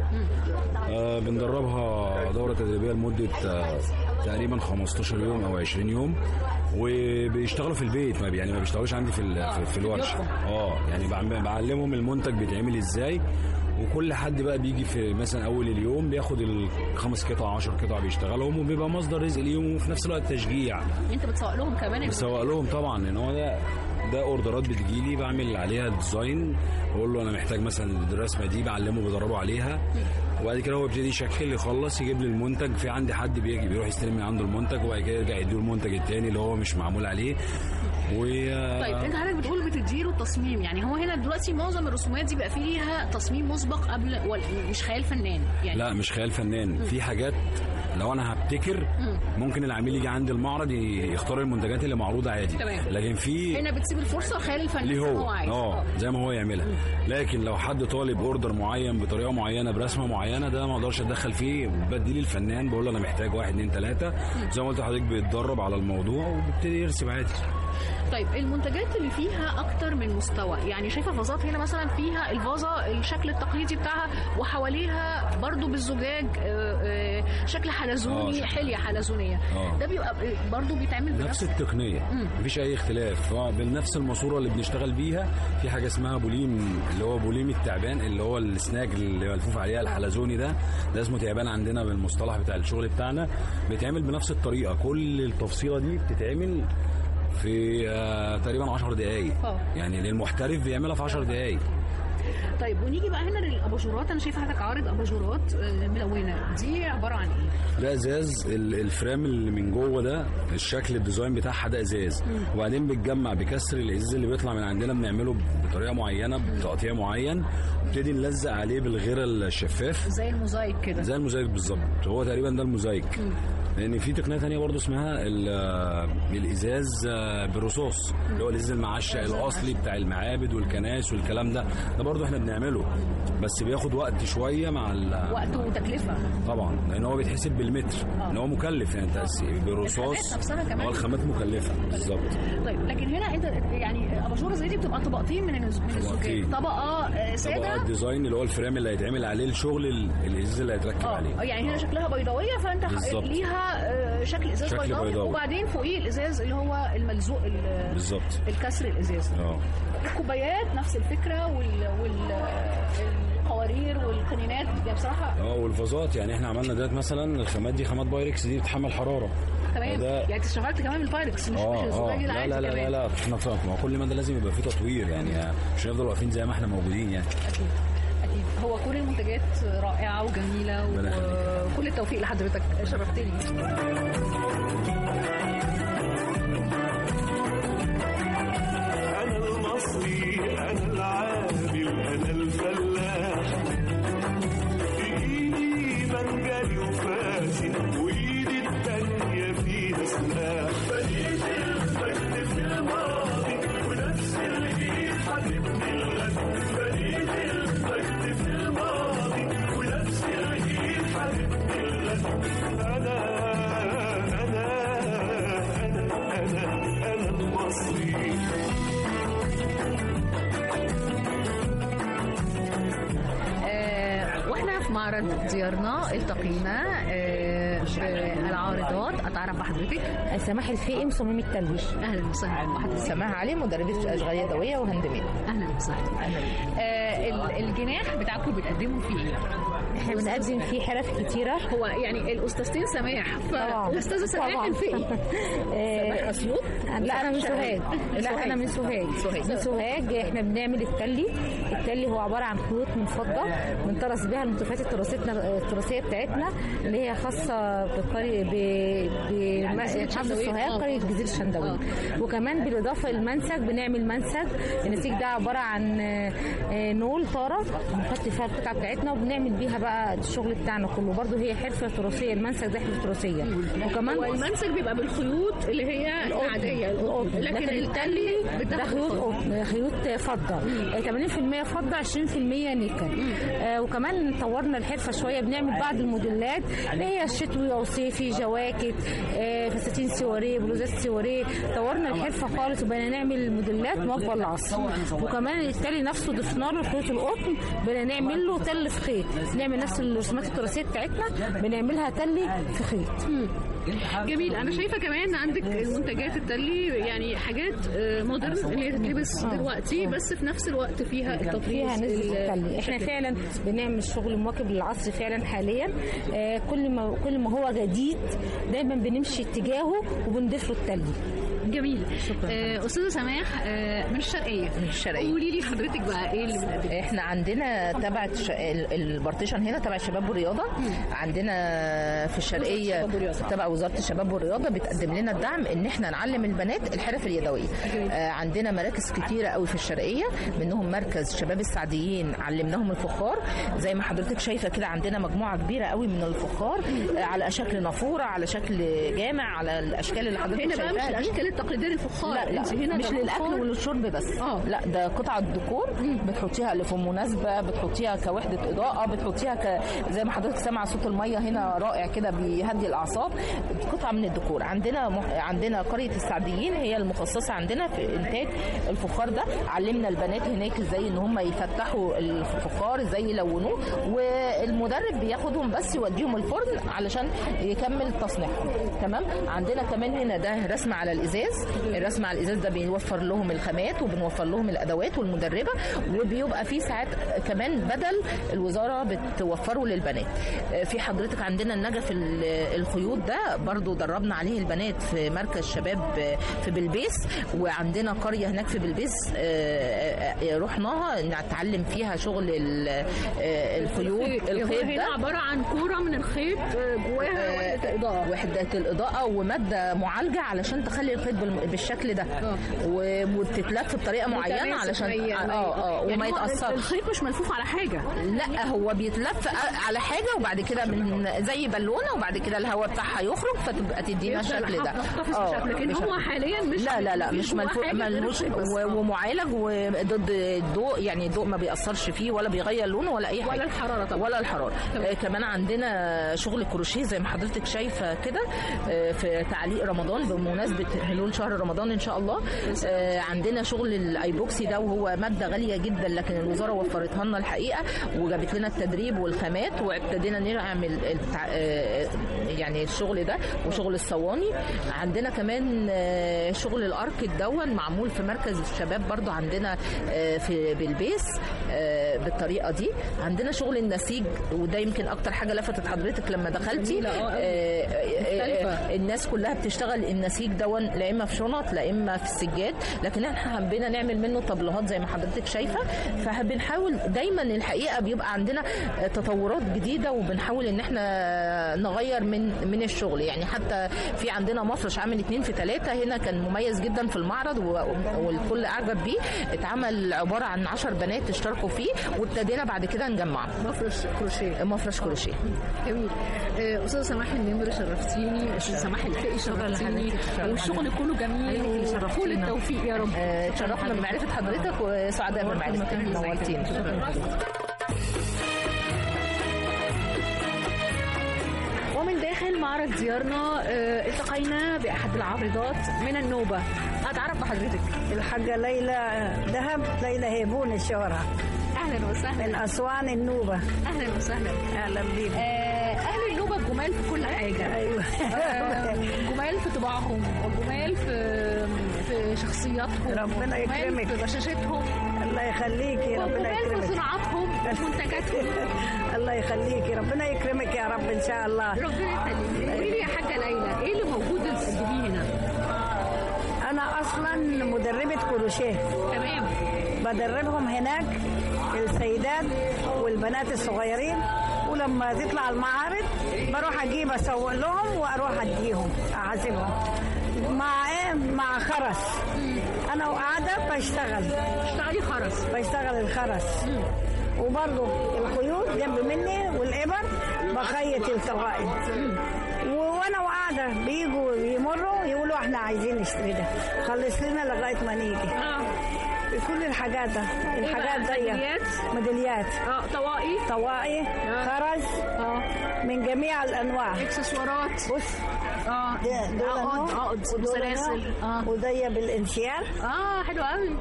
Speaker 9: آه بندربها دوره تدريبيه لمده آه تقريبا 15 يوم او 20 يوم وبيشتغلوا في البيت ما بي- يعني ما بيشتغلوش عندي في ال- في, في الورشه اه يعني بعم- بعلمهم المنتج بيتعمل ازاي وكل حد بقى بيجي في مثلا اول اليوم بياخد الخمس قطع 10 قطع بيشتغلهم وبيبقى مصدر رزق ليهم وفي نفس الوقت تشجيع
Speaker 1: انت بتسوق لهم كمان
Speaker 9: بسوق لهم طبعا لان هو ده ده اوردرات بتجي لي بعمل عليها ديزاين بقول له انا محتاج مثلا الرسمه دي بعلمه بدربه عليها وبعد كده هو بيبتدي يشكل يخلص يجيب لي المنتج في عندي حد بيجي بيروح يستلم من عنده المنتج وبعد كده يرجع يديه المنتج التاني اللي هو مش معمول عليه و
Speaker 1: طيب انت حضرتك بتقول بتديله التصميم يعني هو هنا دلوقتي معظم الرسومات دي بقى فيها تصميم مسبق قبل ولا مش خيال فنان يعني
Speaker 9: لا مش خيال فنان في حاجات لو انا هبتكر ممكن العميل يجي عند المعرض ي- يختار المنتجات اللي معروضه عادي
Speaker 1: تمام.
Speaker 9: لكن في
Speaker 1: هنا بتسيب الفرصه خيال الفنان
Speaker 9: ليه
Speaker 1: زي ما
Speaker 9: هو
Speaker 1: عايز
Speaker 9: اه زي ما هو يعملها لكن لو حد طالب اوردر معين بطريقه معينه برسمه معينه ده ما اقدرش اتدخل فيه بدي للفنان بقول له انا محتاج واحد اتنين تلاته زي ما قلت لحضرتك بيتدرب على الموضوع وبيبتدي يرسم عادي
Speaker 1: طيب المنتجات اللي فيها اكتر من مستوى يعني شايفه فازات هنا مثلا فيها الفازه الشكل التقليدي بتاعها وحواليها برضو بالزجاج آه، آه، شكل
Speaker 9: آه،
Speaker 1: حلزوني
Speaker 9: شكل-
Speaker 1: حليه حلزونيه
Speaker 9: آه.
Speaker 1: ده بيبقى برضو بيتعمل
Speaker 9: نفس
Speaker 1: بنفس
Speaker 9: التقنيه مفيش اي اختلاف اه بنفس الماسوره اللي بنشتغل بيها في حاجه اسمها بوليم اللي هو بوليم التعبان اللي هو السناج اللي ملفوف عليها الحلزوني ده ده اسمه تعبان عندنا بالمصطلح بتاع الشغل بتاعنا بيتعمل بنفس الطريقه كل التفصيله دي بتتعمل في آه تقريبا 10 دقائق
Speaker 1: آه.
Speaker 9: يعني للمحترف بيعملها في 10 دقائق
Speaker 1: طيب ونيجي بقى هنا للاباجورات انا شايفه حضرتك عارض اباجورات آه، ملونه دي عباره عن ايه؟
Speaker 9: ده ازاز ال- الفريم اللي من جوه ده الشكل الديزاين بتاعها ده ازاز وبعدين بيتجمع بكسر الازاز اللي بيطلع من عندنا بنعمله بطريقه معينه بتقطيع معين ونبتدي نلزق عليه بالغيره الشفاف
Speaker 1: زي الموزايك كده
Speaker 9: زي الموزايك بالظبط هو تقريبا ده الموزايك لان في تقنيه تانية برضو اسمها ال- الازاز بالرصاص اللي هو الازاز المعشق الاصلي بتاع المعابد والكنائس والكلام ده ده برضو احنا بنعمله بس بياخد وقت شويه مع ال-
Speaker 1: وقت وتكلفه
Speaker 9: طبعا لان هو بيتحسب بالمتر ان هو مكلف يعني انت برصاص
Speaker 1: الخامات نفسها كمان.
Speaker 9: اه الخامات مكلفه بالظبط
Speaker 1: طيب لكن هنا انت يعني اباجوره زي دي بتبقى طبقتين من الز- من الزجاج
Speaker 9: طبقتين.
Speaker 1: طبقه آه،
Speaker 9: طبقات
Speaker 1: ساده
Speaker 9: الديزاين اللي هو الفريم اللي هيتعمل عليه الشغل ال- الازاز اللي هيتركب
Speaker 1: اه
Speaker 9: عليه
Speaker 1: يعني هنا شكلها بيضاويه فانت ح-
Speaker 9: بالظبط.
Speaker 1: ليها آه، شكل ازاز
Speaker 9: شكل
Speaker 1: بيضاوي
Speaker 9: بيضاوي.
Speaker 1: وبعدين فوقيه الازاز اللي هو الملزوق ال-
Speaker 9: بالظبط
Speaker 1: الكسر الازاز
Speaker 9: اه
Speaker 1: الكوبايات نفس الفكره وال وال القوارير والقنينات يعني بصراحه
Speaker 9: اه والفازات يعني احنا عملنا ديت مثلا الخامات دي خامات بايركس دي بتحمل حراره
Speaker 1: تمام
Speaker 9: ده-
Speaker 1: يعني انت اشتغلت كمان بالبايركس مش مش
Speaker 9: اه اه
Speaker 1: الزجاج
Speaker 9: لا
Speaker 1: العادي
Speaker 9: لا لا لا,
Speaker 1: كمان
Speaker 9: لا احنا طبعا ما هو كل ما ده لازم يبقى فيه تطوير يعني مش هنفضل واقفين زي ما احنا موجودين يعني
Speaker 1: أكيد. هو كل المنتجات رائعه وجميله
Speaker 9: ربنا يخليك.
Speaker 1: وكل التوفيق لحضرتك شرفتني
Speaker 10: أنا المصري أنا العامل أنا الفلاح في إيدي منجلي وفاشل وإيدي التانية فيها سلاح بديت المجد في الماضي ونفس الإيد هتبني الغد بديت المجد في الماضي ونفس الإيد هتبني الغد أنا أنا أنا أنا أنا المصري
Speaker 1: آه، واحنا في معرض ديارنا التقينا آه، بالعارضات اتعرف بحضرتك
Speaker 11: سماح الفقي مصمم التلويش
Speaker 1: اهلا وسهلا بحضرتك
Speaker 11: سماح علي مدربة أشغال يدوية وهندمية
Speaker 1: اهلا وسهلا آه، ال- الجناح بتاعكم بتقدموا فيه ايه؟
Speaker 11: احنا بنقدم فيه حرف كتيرة
Speaker 1: هو يعني الاستاذتين سماح
Speaker 11: طبعا
Speaker 1: فالاستاذه سماح
Speaker 11: طبعا.
Speaker 1: الفقي
Speaker 11: آه،
Speaker 1: سماح اسيوط
Speaker 11: لا انا من سوهاج لا انا من سوهاج من سوهاج احنا بنعمل التلي التلي هو عباره عن خيوط من فضه بنطرس بها المنتجات التراثيتنا التراثيه بتاعتنا اللي هي خاصه بقريه ب بمحافظه سوهاج قريه جزيره الشندوي وكمان بالاضافه للمنسج بنعمل منسج النسيج ده عباره عن آه، آه، نول طاره بنحط فيها القطعه بتاعتنا وبنعمل بيها بقى الشغل بتاعنا كله برضه هي حرفه تراثيه المنسج ده حرفه تراثيه وكمان
Speaker 1: والمنسج بيبقى بالخيوط اللي هي العاديه
Speaker 11: القطن
Speaker 1: لكن التلي
Speaker 11: ده
Speaker 1: بتاخد
Speaker 11: خيوط
Speaker 1: خيوط.
Speaker 11: قطن خيوط فضه آه، 80% فضه 20% نيكل آه، وكمان طورنا الحرفه شويه بنعمل بعض الموديلات اللي هي الشتوي او صيفي جواكت آه، فساتين سواريه بلوزات سواريه طورنا الحرفه خالص وبقينا نعمل موديلات مواكبه للعصر وكمان التالي نفسه ضفنا له خيوط القطن بقينا نعمل له تل في خيط نعمل نفس الرسومات التراثيه بتاعتنا بنعملها تلي في خيط
Speaker 1: جميل انا شايفه كمان عندك المنتجات التلي يعني حاجات آه، مودرن اللي هي تتلبس دلوقتي بس في نفس الوقت فيها التطريز
Speaker 11: فيها نسبة
Speaker 1: ال-
Speaker 11: التلي احنا فعلا بنعمل شغل مواكب للعصر فعلا حاليا آه كل ما كل ما هو جديد دايما بنمشي اتجاهه وبنضيف له التلي
Speaker 1: جميل آه، استاذه سماح آه، من الشرقيه
Speaker 12: من الشرقية.
Speaker 1: قولي لي حضرتك بقى ايه اللي بنقدمه
Speaker 12: احنا عندنا تبع الش- ال- البارتيشن هنا تبع الشباب والرياضه عندنا في الشرقيه تبع وزاره الشباب والرياضه بتقدم لنا الدعم ان احنا نعلم البنات الحرف اليدويه آه، عندنا مراكز كتيره قوي في الشرقيه منهم مركز شباب السعديين علمناهم الفخار زي ما حضرتك شايفه كده عندنا مجموعه كبيره قوي من الفخار آه، على شكل نافوره على شكل جامع على الاشكال اللي حضرتك
Speaker 1: هنا بقى مش
Speaker 12: شايفاها دي.
Speaker 1: الاشكال التقليديه للفخار
Speaker 12: لا لا
Speaker 1: انت هنا
Speaker 12: مش
Speaker 1: ده
Speaker 12: للاكل
Speaker 1: فخار.
Speaker 12: وللشرب بس
Speaker 1: آه.
Speaker 12: لا ده قطعه ديكور بتحطيها اللي في مناسبه بتحطيها كوحده اضاءه بتحطيها ك... زي ما حضرتك سامعه صوت الميه هنا رائع كده بيهدي الاعصاب قطعه من الديكور عندنا مح... عندنا قريه السعديين هي المخصصه عندنا في انتاج الفخار ده علمنا البنات هناك ازاي ان هم يفتحوا الفخار ازاي يلونوه والمدرب بياخدهم بس يوديهم الفرن علشان يكمل تصنيعهم تمام عندنا كمان هنا ده رسم على الازاز الرسم على الازاز ده بيوفر لهم الخامات وبنوفر لهم الادوات والمدربه وبيبقى في ساعات كمان بدل الوزاره بتوفره للبنات آه، في حضرتك عندنا النجف ال- الخيوط ده برضو دربنا عليه البنات في مركز شباب آه، في بلبيس وعندنا قريه هناك في بلبيس آه، آه، رحناها نتعلم فيها شغل ال- آه، الخيوط الخيط
Speaker 1: هنا
Speaker 12: ده
Speaker 1: عباره عن كوره من الخيط آه، جواها وحده اضاءه
Speaker 12: وحدة الإضاءة ومادة معالجة علشان تخلي الخيط بال- بالشكل ده و- وبتتلف بطريقة معينة
Speaker 1: متماسك
Speaker 12: علشان
Speaker 1: زي-
Speaker 12: اه اه
Speaker 1: يعني
Speaker 12: وما
Speaker 1: هو
Speaker 12: يتأثرش
Speaker 1: الخيط مش ملفوف على حاجه
Speaker 12: لا هو بيتلف على حاجة وبعد كده من زي بالونة وبعد كده الهواء بتاعها يخرج فتبقى تدينا
Speaker 1: يفضل
Speaker 12: الشكل ده
Speaker 1: محتفظ
Speaker 12: آه،
Speaker 1: بشكل. لكن هو
Speaker 12: بشكل.
Speaker 1: حاليا مش
Speaker 12: لا لا لا
Speaker 1: مفيش
Speaker 12: مش
Speaker 1: جواه
Speaker 12: ملفوف
Speaker 1: حاجة غير
Speaker 12: ملوش
Speaker 1: الخيط بس.
Speaker 12: و- ومعالج وضد الضوء يعني الضوء ما بيأثرش فيه ولا بيغير لونه ولا أي حاجة
Speaker 1: ولا الحرارة طبعا.
Speaker 12: ولا الحرارة آه كمان عندنا شغل كروشيه زي ما حضرتك شايفة كده آه في تعليق رمضان بمناسبة حلول شهر رمضان إن شاء الله آه عندنا شغل الايبوكسي ده وهو مادة غالية جدا لكن الوزارة وفرتها لنا الحقيقة وجابت لنا التدريب والخامات وابتدينا نعمل التع... آه، يعني الشغل ده وشغل الصواني عندنا كمان آه، شغل الارك الدون معمول في مركز الشباب برضو عندنا آه، في بالبيس آه، بالطريقه دي عندنا شغل النسيج وده يمكن اكتر حاجه لفتت حضرتك لما دخلتي
Speaker 1: جميلة، آه،
Speaker 12: آه، آه،
Speaker 1: مختلفة.
Speaker 12: آه، الناس كلها بتشتغل النسيج دون لان لا اما في شنط لا اما في السجاد لكن احنا حبينا نعمل منه طبلوهات زي ما حضرتك شايفه فبنحاول دايما الحقيقه بيبقى عندنا تطورات جديده وبنحاول ان احنا نغير من من الشغل يعني حتى في عندنا مفرش عامل اتنين في ثلاثه هنا كان مميز جدا في المعرض و- والكل اعجب بيه اتعمل عباره عن 10 بنات اشتركوا فيه وابتدينا بعد كده نجمعه
Speaker 1: مفرش كروشيه
Speaker 12: مفرش كروشيه
Speaker 1: جميل آه، استاذه سماح النمر شرفتيني استاذه سماح الفقي شرفتيني والشغل كله جميل كل التوفيق يا رب
Speaker 12: آه، اتشرفنا بمعرفه حضرتك وسعداء بمعرفتك نورتينا
Speaker 1: ومن داخل معرض ديارنا آه، التقينا باحد العارضات من النوبه اتعرف بحضرتك
Speaker 13: الحاجة ليلى ذهب ليلى هيبون الشهرة
Speaker 1: اهلا وسهلا
Speaker 13: من أسوان النوبة
Speaker 1: اهلا وسهلا
Speaker 13: أهلا بيك
Speaker 1: آه، اهل النوبه جمال في كل حاجه
Speaker 13: أيوة.
Speaker 1: آه، جمال في طباعهم وجمال في في شخصياتهم
Speaker 13: ربنا
Speaker 1: وجمال
Speaker 13: يكرمك.
Speaker 1: في بشاشتهم
Speaker 13: الله يخليكي ربنا
Speaker 1: وجمال في
Speaker 13: يكرمك
Speaker 1: صناعاتهم ومنتجاتهم
Speaker 13: الله يخليكي ربنا يكرمك يا رب إن شاء الله
Speaker 1: ربنا يخليك قولي لي يا حاجه ليلى ايه اللي موجود تقدميه هنا
Speaker 13: أنا أصلا مدربة كروشيه
Speaker 1: تمام
Speaker 13: بدربهم هناك السيدات والبنات الصغيرين ولما تطلع المعارض بروح اجيب اسوق لهم واروح اديهم اعزمهم مع ايه مع خرس انا وقاعده بشتغل
Speaker 1: اشتغلي خرس
Speaker 13: بشتغل الخرس وبرضه الخيوط جنب مني والابر بخيط الطوائل و- وانا وقاعده بيجوا يمروا يقولوا احنا عايزين نشتري ده خلص لنا لغايه ما نيجي كل الحاجات ده الحاجات
Speaker 1: بقى؟
Speaker 13: دي
Speaker 1: ميداليات؟
Speaker 13: ميداليات
Speaker 1: اه طواقي
Speaker 13: طواقي خرز
Speaker 1: اه
Speaker 13: من جميع الانواع
Speaker 1: اكسسوارات
Speaker 13: بص
Speaker 1: اه
Speaker 13: ده- دول
Speaker 1: عقد
Speaker 13: أهو.
Speaker 1: عقد
Speaker 13: ودول
Speaker 1: وسلاسل
Speaker 13: أهو.
Speaker 1: اه
Speaker 13: ودي بالانسيال
Speaker 1: اه حلو قوي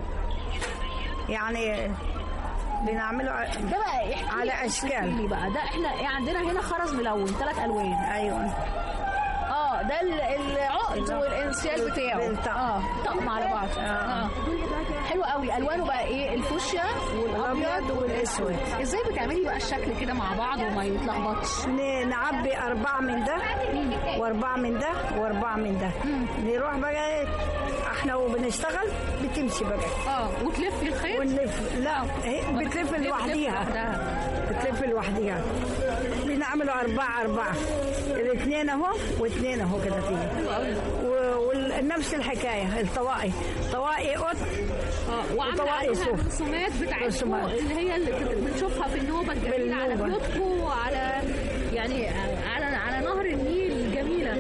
Speaker 13: يعني بنعمله ع-
Speaker 1: ده بقى احكي
Speaker 13: على
Speaker 1: لي-
Speaker 13: أشكال.
Speaker 1: احكي لي بقى ده احنا عندنا هنا خرز ملون ثلاث الوان
Speaker 13: ايوه
Speaker 1: اه ده ال- العقد
Speaker 13: العقد.
Speaker 1: والانسيال بتاعه
Speaker 13: بالطقم.
Speaker 1: اه طقم على بعض
Speaker 13: آه.
Speaker 1: اه حلو قوي الوانه بقى ايه الفوشيا والابيض
Speaker 13: والأبيض
Speaker 1: والاسود ازاي بتعملي بقى الشكل كده مع بعض وما يتلخبطش
Speaker 13: ن- نعبي أربعة من ده وأربعة من ده وأربعة من ده نروح بقى إيه، احنا وبنشتغل بتمشي بقى
Speaker 1: اه وتلفي الخيط
Speaker 13: ونلف لا هي بتلف
Speaker 1: بتلف
Speaker 13: لوحديها
Speaker 1: لوحدها.
Speaker 13: بتلف لوحديها بنعملوا أربعة أربعة الاثنين أهو واثنين أهو كده تيجي ونفس الحكاية الطواقي طواقي قط
Speaker 1: اه وعامله
Speaker 13: وطواقي
Speaker 1: عليها
Speaker 13: صوف.
Speaker 1: الرسومات بتاعتكم
Speaker 13: رسومات.
Speaker 1: اللي هي اللي بت- بنشوفها في النوبه الجميله على
Speaker 13: بالنوبة.
Speaker 1: بيوتكم وعلى يعني على على نهر النيل الجميله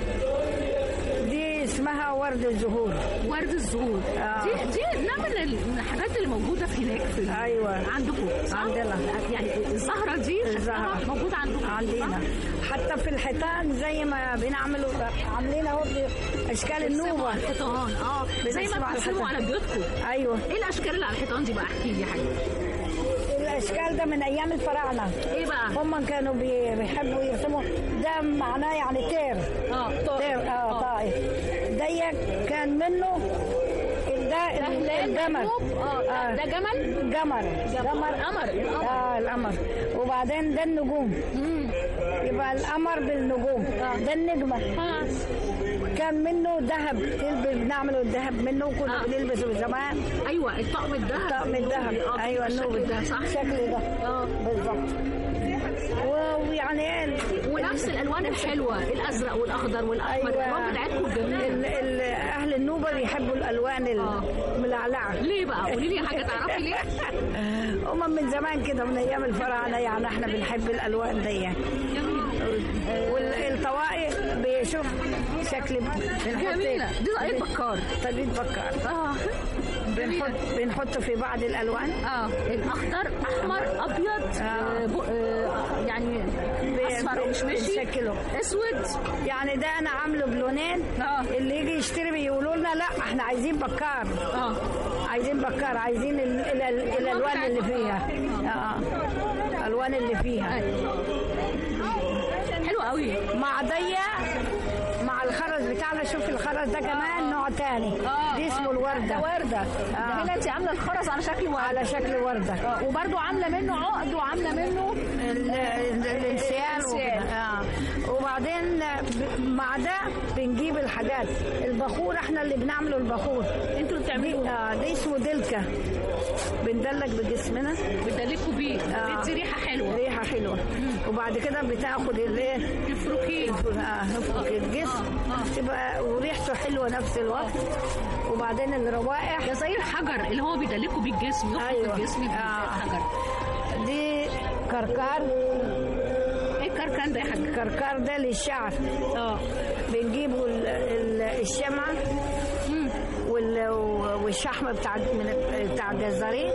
Speaker 13: دي اسمها ورد الزهور
Speaker 1: ورد الزهور
Speaker 13: آه.
Speaker 1: دي دي نوع من ال- من الحاجات اللي موجوده في هناك في ال-
Speaker 13: أيوة.
Speaker 1: عندكم صح؟
Speaker 13: عندنا.
Speaker 1: يعني الزهره دي شكلها
Speaker 13: الزهرة.
Speaker 1: موجوده عندكم
Speaker 13: عندنا حتى في الحيطان زي ما بنعملوا عاملين اهو اشكال
Speaker 1: بترسموا
Speaker 13: النوبه
Speaker 1: على الحيطان اه زي
Speaker 13: بنرسموا
Speaker 1: ما
Speaker 13: على
Speaker 1: بترسموا
Speaker 13: الحيطان.
Speaker 1: على بيوتكم
Speaker 13: ايوه
Speaker 1: ايه الاشكال اللي على الحيطان دي بقى احكي لي حاجه
Speaker 13: الاشكال ده من ايام الفراعنه
Speaker 1: ايه بقى
Speaker 13: هم كانوا بي- بيحبوا يرسموا ده معناه يعني طير
Speaker 1: اه
Speaker 13: طير اه طائر ده كان منه ده ال- الجمل
Speaker 1: اه ده جمل
Speaker 13: جمر
Speaker 1: جمر قمر
Speaker 13: اه القمر وبعدين ده النجوم يبقى القمر بالنجوم ده النجمه كان منه ذهب تلبس بنعمله الذهب منه كنا
Speaker 1: آه.
Speaker 13: بنلبسه زمان
Speaker 1: ايوه الطقم الذهب
Speaker 13: طقم الذهب
Speaker 1: آه،
Speaker 13: ايوه
Speaker 1: بالشكل
Speaker 13: النوبل
Speaker 1: ده صح
Speaker 13: الشكل ده
Speaker 1: اه
Speaker 13: بالظبط و- ويعني ايه
Speaker 1: ونفس الالوان الحلوه الازرق والاخضر والاحمر
Speaker 13: أيوة.
Speaker 1: الالوان بتاعتكم جميله
Speaker 13: ال- ال- اهل النوبه بيحبوا الالوان الملعلعه
Speaker 1: ليه بقى قولي لي حاجه تعرفي ليه
Speaker 13: هم من زمان كده من ايام الفراعنه يعني احنا بنحب الالوان دي والطوائف بيشوف شكل
Speaker 1: جميله دي طريقه بكار
Speaker 13: طريقه بكار
Speaker 1: اه
Speaker 13: بنحط بنحط في بعض الالوان
Speaker 1: اه الاخضر احمر ابيض آه. بو- آه يعني اصفر ومشمشي
Speaker 13: بنشكله
Speaker 1: اسود
Speaker 13: يعني ده انا عامله بلونين
Speaker 1: اه
Speaker 13: اللي يجي يشتري بيقولوا لنا لا احنا عايزين بكار
Speaker 1: اه
Speaker 13: عايزين بكار عايزين ال- ال- ال- الالوان اللي فيها اه الالوان اللي فيها
Speaker 1: حلو قوي
Speaker 13: مع دي مع الخرز بتاعنا شوف الخرز ده كمان نوع تاني دي اسمه الورده
Speaker 1: ده ورده ده هنا انت عامله الخرز على شكل ورده
Speaker 13: على شكل ورده
Speaker 1: آه، وبرده عامله منه عقد وعامله منه
Speaker 13: ال- ال- الانسيال
Speaker 1: الانسيال.
Speaker 13: وكده. آه. وبعدين ب- مع ده بنجيب الحاجات البخور احنا اللي بنعمله البخور
Speaker 1: انتوا اللي بتعملوه
Speaker 13: اه ده اسمه دلكه بندلك بجسمنا
Speaker 1: بتدلكوا بيه
Speaker 13: آه.
Speaker 1: بيدي ريحه حلوه
Speaker 13: ريحه حلوه وبعد كده بتاخد الايه
Speaker 1: تفركيه
Speaker 13: اه نفرك الجسم تبقى وريحته حلوه نفس الوقت وبعدين الروائح
Speaker 1: ده زي الحجر اللي هو بيدلكوا بيه الجسم يخرج
Speaker 13: أيوة.
Speaker 1: الجسم يبقى
Speaker 13: آه.
Speaker 1: زي الحجر
Speaker 13: دي كركار
Speaker 1: ايه الكركان ده يا حاج
Speaker 13: كركار ده للشعر
Speaker 1: اه
Speaker 13: بنجيبوا ال- ال- الشمع وال- والشحم بتاع من بتاع الجزارين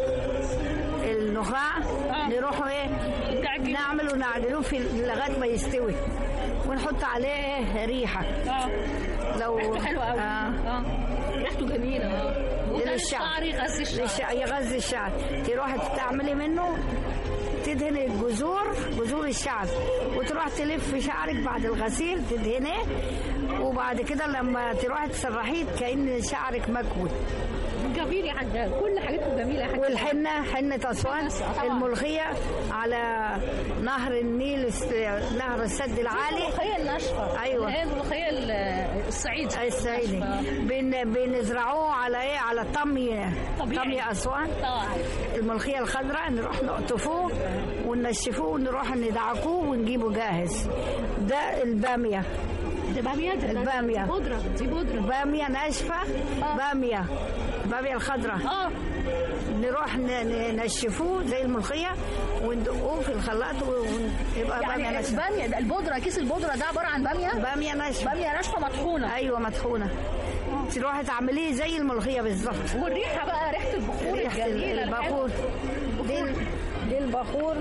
Speaker 13: النخاع نروحوا ايه نعمله نعدلوه في لغايه ما يستوي ونحط عليه ايه ريحه لو
Speaker 1: ريحته حلوه قوي
Speaker 13: آه.
Speaker 1: اه ريحته جميله اه وده
Speaker 13: للشعر.
Speaker 1: الشعر يغذي الشعر
Speaker 13: للشعر يغذي الشعر تروحي تعملي منه تدهني الجذور جذور الشعر وتروح تلف شعرك بعد الغسيل تدهنيه وبعد كده لما تروحي تسرحيه كأن شعرك مكوي
Speaker 1: جميل يا حاج كل حاجاتكم جميله يا حاج
Speaker 13: والحنة حنة أسوان
Speaker 1: طبعاً.
Speaker 13: الملخية على نهر النيل الس- نهر السد العالي
Speaker 1: الملوخيه الناشفه
Speaker 13: أيوة.
Speaker 1: اللي هي الملوخيه ال- الصعيدي
Speaker 13: السعيدي
Speaker 1: الناشفة.
Speaker 13: بن بنزرعوه على ايه على طمي
Speaker 1: طبيعي.
Speaker 13: طمي اسوان
Speaker 1: طبعا
Speaker 13: الملخيه الخضراء نروح نقطفوه وننشفوه ونروح ندعكوه ونجيبه جاهز ده الباميه
Speaker 1: ده باميه ده- ده-
Speaker 13: الباميه
Speaker 1: دي بودره دي بودره
Speaker 13: باميه ناشفه باميه الباميه الخضراء
Speaker 1: اه
Speaker 13: نروح ن- ننشفوه زي الملخيه وندقوه في الخلاط ويبقى باميه
Speaker 1: يعني
Speaker 13: ناشفه
Speaker 1: باميه ده البودره كيس البودره ده عباره عن باميه
Speaker 13: باميه ناشفه
Speaker 1: باميه ناشفه مطحونه
Speaker 13: ايوه مطحونه تروحي تعمليه زي الملوخيه بالظبط
Speaker 1: والريحه بقى ريحه البخور
Speaker 13: ريحة
Speaker 1: الجميله
Speaker 13: البخور دي دي البخور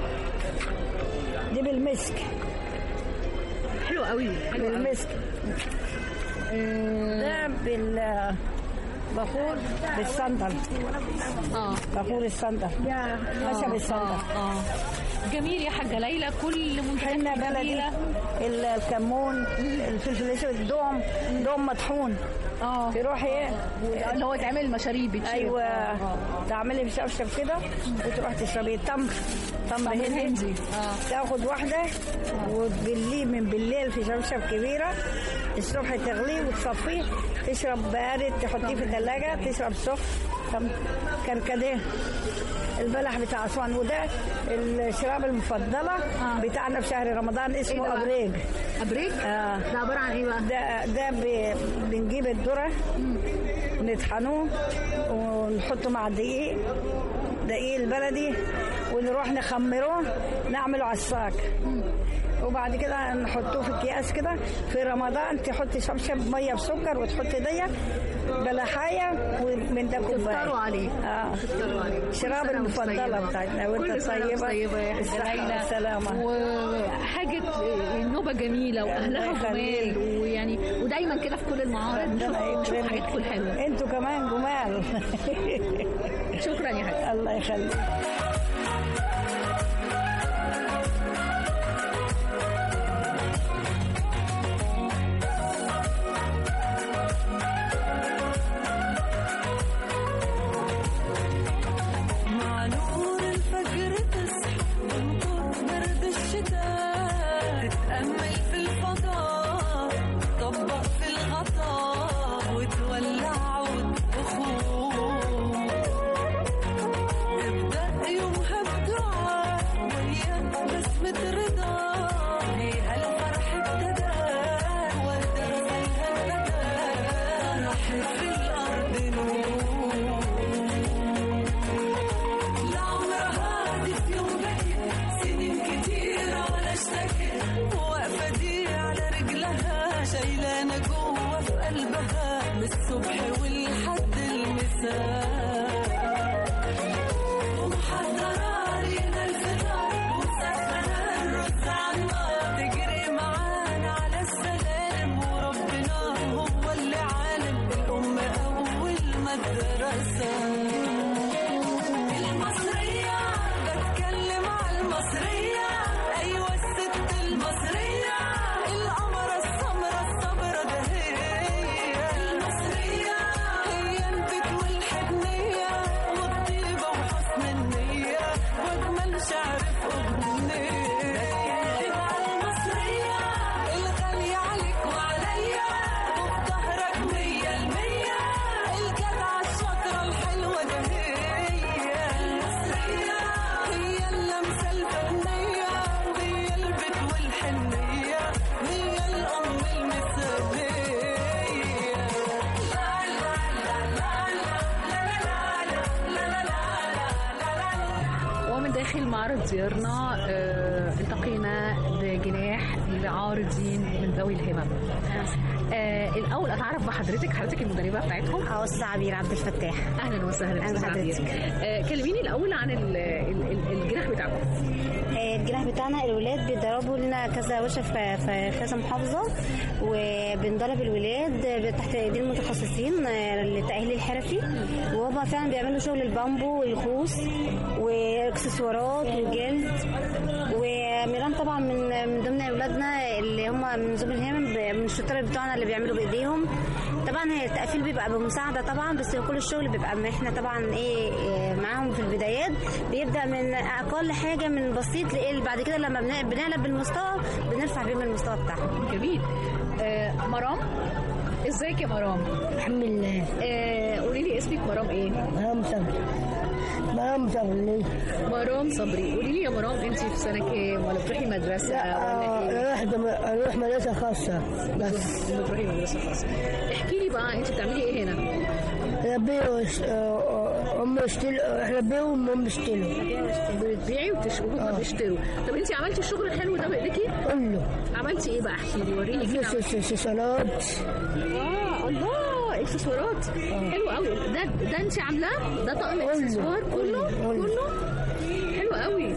Speaker 13: دي بالمسك
Speaker 1: حلو قوي حلو قوي
Speaker 13: بالمسك ده بالبخور بالصندل
Speaker 1: اه
Speaker 13: بخور الصندل خشب الصندل
Speaker 1: اه جميل يا حاجه ليلى كل
Speaker 13: حنة
Speaker 1: منتجات
Speaker 13: بلدي
Speaker 1: جميله
Speaker 13: ال- الكمون الفلفل الاسود الدوم دوم مطحون
Speaker 1: اه
Speaker 13: تروحي ايه
Speaker 1: اللي هو يتعمل مشاريب يتشرب.
Speaker 13: ايوه
Speaker 1: آه.
Speaker 13: تعملي بشبشب كده وتروح تشربي تمر تمر
Speaker 1: تمر
Speaker 13: هندي
Speaker 1: هندي. آه.
Speaker 13: تاخد واحده وتبليه من بالليل في شبشب كبيره الصبح تغليه وتصفيه تشرب بارد تحطيه في الثلاجه تشرب سخن كم- كركديه البلح بتاع اسوان وده الشراب المفضله بتاعنا في شهر رمضان
Speaker 1: إيه
Speaker 13: اسمه
Speaker 1: ده بقى؟
Speaker 13: ابريج
Speaker 1: ابريج
Speaker 13: آه.
Speaker 1: ده عباره عن ايه بقى
Speaker 13: ده ده ب- بنجيب الذره نطحنوه ونحطه مع الدقيق دقيق البلدي ونروح نخمروه نعمله عصاك وبعد كده نحطوه في اكياس كده في رمضان تحطي شبشب ميه بسكر وتحطي دي بلحايه ومن ده كوبايه
Speaker 1: تفطروا عليه
Speaker 13: اه
Speaker 1: تفطروا عليه
Speaker 13: الشراب
Speaker 1: كل سنة وأنت
Speaker 13: المفضله
Speaker 1: طيبة.
Speaker 13: بتاعتنا وانت
Speaker 1: كل سنة وأنت
Speaker 13: طيبه
Speaker 1: طيبه يا حاجه
Speaker 13: الصحة
Speaker 1: ليلى
Speaker 13: والسلامه
Speaker 1: وحاجه النوبه جميله واهلها
Speaker 13: الله
Speaker 1: جمال
Speaker 13: يخليك.
Speaker 1: ويعني ودايما كده في كل المعارض نشوف
Speaker 13: ربنا
Speaker 1: نشوف
Speaker 13: يكرمك.
Speaker 1: حاجاتكم الحلوه
Speaker 13: انتوا كمان جمال
Speaker 1: شكرا يا حاجه
Speaker 13: الله يخليك
Speaker 5: مع نور الفجر تصحى تنطر برد الشتاء تتأمل في الفضاء تطبق في الغطاء وتولع عود أخوه تبدأ يومها بدعاء ويا بسمة رضا فيها الفرح ابتدى وردة رسلها ابتدى راح في الأرض نور لعمرها هادي في يوم بكت سنين كتيرة ولا اشتكت واقفة دي على رجلها شايلانة جوه في قلبها من الصبح ولحد المساء ومحضرة لينا الفطار ومسخنة الرز على النار تجري معانا على السلام وربنا هو اللي عالم الأم أول مدرسة المصرية بتكلم على المصرية أيوة الست المصرية القمرة السمرة الصبرة ده هي
Speaker 1: معرض زيارنا آه، التقينا بجناح لعارضين من ذوي الهمم آه، الاول اتعرف بحضرتك حضرتك المدربه بتاعتهم
Speaker 14: اه استاذ عبير عبد الفتاح
Speaker 1: اهلا وسهلا
Speaker 14: أهلا
Speaker 1: أستاذة عبير.
Speaker 14: بحضرتك.
Speaker 1: آه، كلميني الاول عن ال- ال- ال- الجناح بتاعكم
Speaker 14: آه، الجناح بتاعنا الولاد بيتدربوا لنا كذا ورشه في في كذا محافظه وبندرب الولاد تحت ايدين المتخصصين آه، للتاهيل الحرفي وهما فعلا بيعملوا شغل البامبو والخوص واكسسوارات وجلد وميران طبعا من من ضمن اولادنا اللي هم من ذوي الهمم ب- من الشطار بتوعنا اللي بيعملوا بايديهم طبعا هي التقفيل بيبقى بمساعده طبعا بس كل الشغل بيبقى م- احنا طبعا ايه إيه معاهم في البدايات بيبدا من اقل حاجه من بسيط لايه بعد كده لما بن- بنعلى بالمستوى بنرفع بيه من المستوى بتاعهم
Speaker 1: جميل آه، مرام ازيك يا مرام
Speaker 15: الحمد لله
Speaker 1: آه، قولي لي اسمك مرام ايه
Speaker 15: مرام صبري مرام صبري
Speaker 1: مرام صبري قولي لي يا مرام انت في سنه كام ولا بتروحي مدرسه ولا ايه
Speaker 15: اروح دم... اروح مدرسه خاصه بس
Speaker 1: بتروحي مدرسه خاصه احكي لي بقى انت بتعملي ايه هنا
Speaker 15: ربي وش... هم يشتروا احنا ربي وهم بيشتروا
Speaker 1: بتبيعي وتشتري وهم بيشتروا طب انت عملتي الشغل الحلو ده بايديكي
Speaker 15: كله
Speaker 1: عملتي ايه بقى احكي لي وريني كده
Speaker 15: في اكسسوارات
Speaker 1: اه الله اكسسوارات حلو قوي ده ده انت عاملاه ده طقم اكسسوار كله كله حلو قوي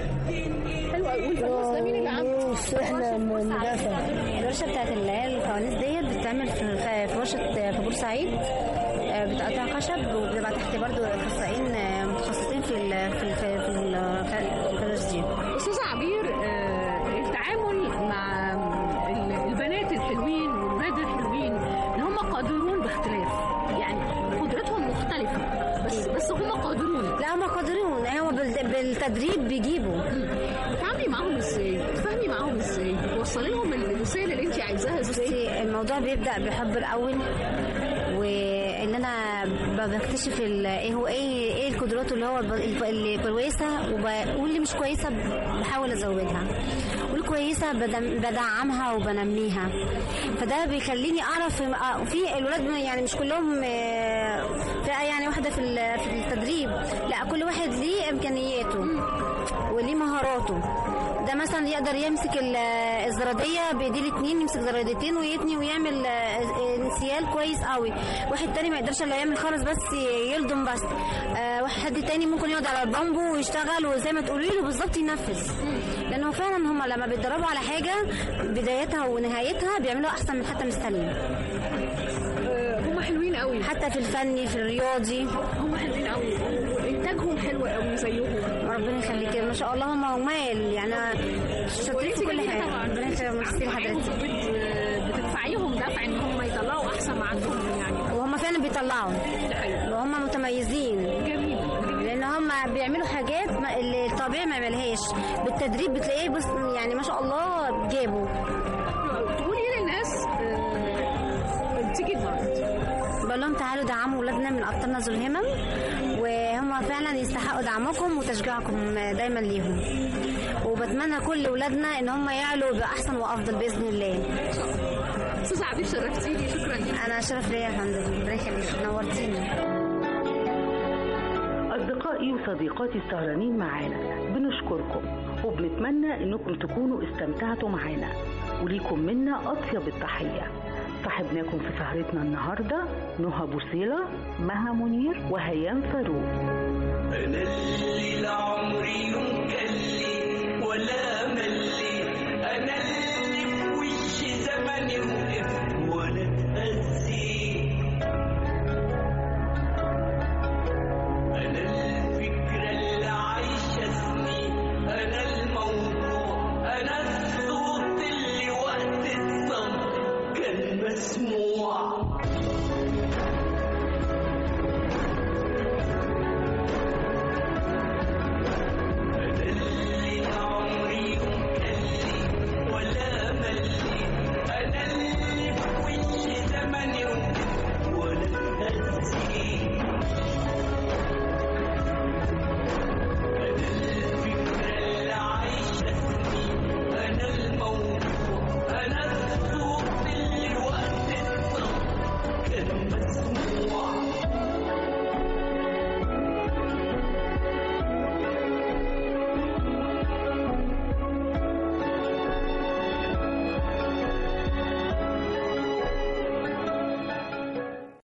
Speaker 1: حلو قوي والفانوس ده مين اللي عامله؟
Speaker 15: احنا من المدرسه
Speaker 14: الورشه بتاعت اللي هي الفوانيس ديت بتتعمل في في ورشه في بورسعيد آه، بتقطع خشب وبتبقى تحت برضو اخصائيين آه، متخصصين في ال في ال في ال في الفلوس دي
Speaker 1: استاذه عبير آه، التعامل مع ال- البنات الحلوين والولاد الحلوين اللي هم قادرون باختلاف يعني قدرتهم مختلفه بس بس هم قادرون
Speaker 14: لا هم قادرون هو بال- بالتدريب بيجيبوا
Speaker 1: بتتعاملي معاهم ازاي؟ بتفهمي معاهم ازاي؟ توصلي لهم الرسائل اللي انت عايزاها ازاي؟
Speaker 14: بصي الموضوع بيبدا بحب الاول وان انا ب- بكتشف ال- ايه هو ايه ايه القدرات اللي هو الب- الب- اللي كويسه وب- واللي مش كويسه بحاول ازودها والكويسه بدم- بدعمها وبنميها فده بيخليني اعرف آه، في الولاد يعني مش كلهم آه، فئه يعني واحده في ال- في التدريب لا كل واحد ليه امكانياته وليه مهاراته ده مثلا يقدر يمسك ال- الزراديه بايديه الاثنين يمسك زرادتين ويتني ويعمل آه، انسيال كويس قوي واحد تاني ما يقدرش الا يعمل خالص بس يلضم بس آه، واحد تاني ممكن يقعد على البامبو ويشتغل وزي ما تقولي له بالظبط ينفذ لانه فعلا هم لما بيتدربوا على حاجه بدايتها ونهايتها بيعملوها احسن من حتى مستنيين
Speaker 1: هم حلوين قوي
Speaker 14: حتى في الفني في الرياضي
Speaker 1: هم حلوين قوي وانتاجهم حلو قوي زيهم
Speaker 14: ربنا يخليك ما شاء الله هم عمال يعني شاطرين في كل
Speaker 1: وانتي
Speaker 14: حاجه
Speaker 1: طبعا
Speaker 14: ربنا يخليك ميرسي
Speaker 1: معاهم
Speaker 14: لحضرتك
Speaker 1: في البيت بتدفعيهم دفع ان هم يطلعوا احسن ما عندهم يعني
Speaker 14: وهم فعلا بيطلعوا وهم متميزين
Speaker 1: جميل
Speaker 14: لان هم بيعملوا حاجات ما- اللي الطبيعي ما يعملهاش بالتدريب بتلاقيه بص يعني ما شاء الله جابوا
Speaker 1: تقولي ايه للناس آه، تيجي المعرض
Speaker 14: بقول لهم تعالوا دعموا ولادنا من ابطالنا ذو الهمم وهم فعلا يستحقوا دعمكم وتشجيعكم دايما ليهم وبتمنى كل ولادنا ان هم يعلوا باحسن وافضل باذن الله
Speaker 1: استاذه عبير شرفتيني شكرا
Speaker 14: انا شرف ليا يا فندم ربنا يخليك نورتيني
Speaker 16: أصدقائي وصديقاتي السهرانين معانا بنشكركم وبنتمنى إنكم تكونوا استمتعتوا معانا وليكم منا أطيب التحية صاحبناكم في سهرتنا النهاردة نهى بوصيلة مها منير وهيام فاروق
Speaker 10: أنا اللي لعمري يوم كلي ولا ملي أنا اللي في وش زمني وقفت ولا اتأذيت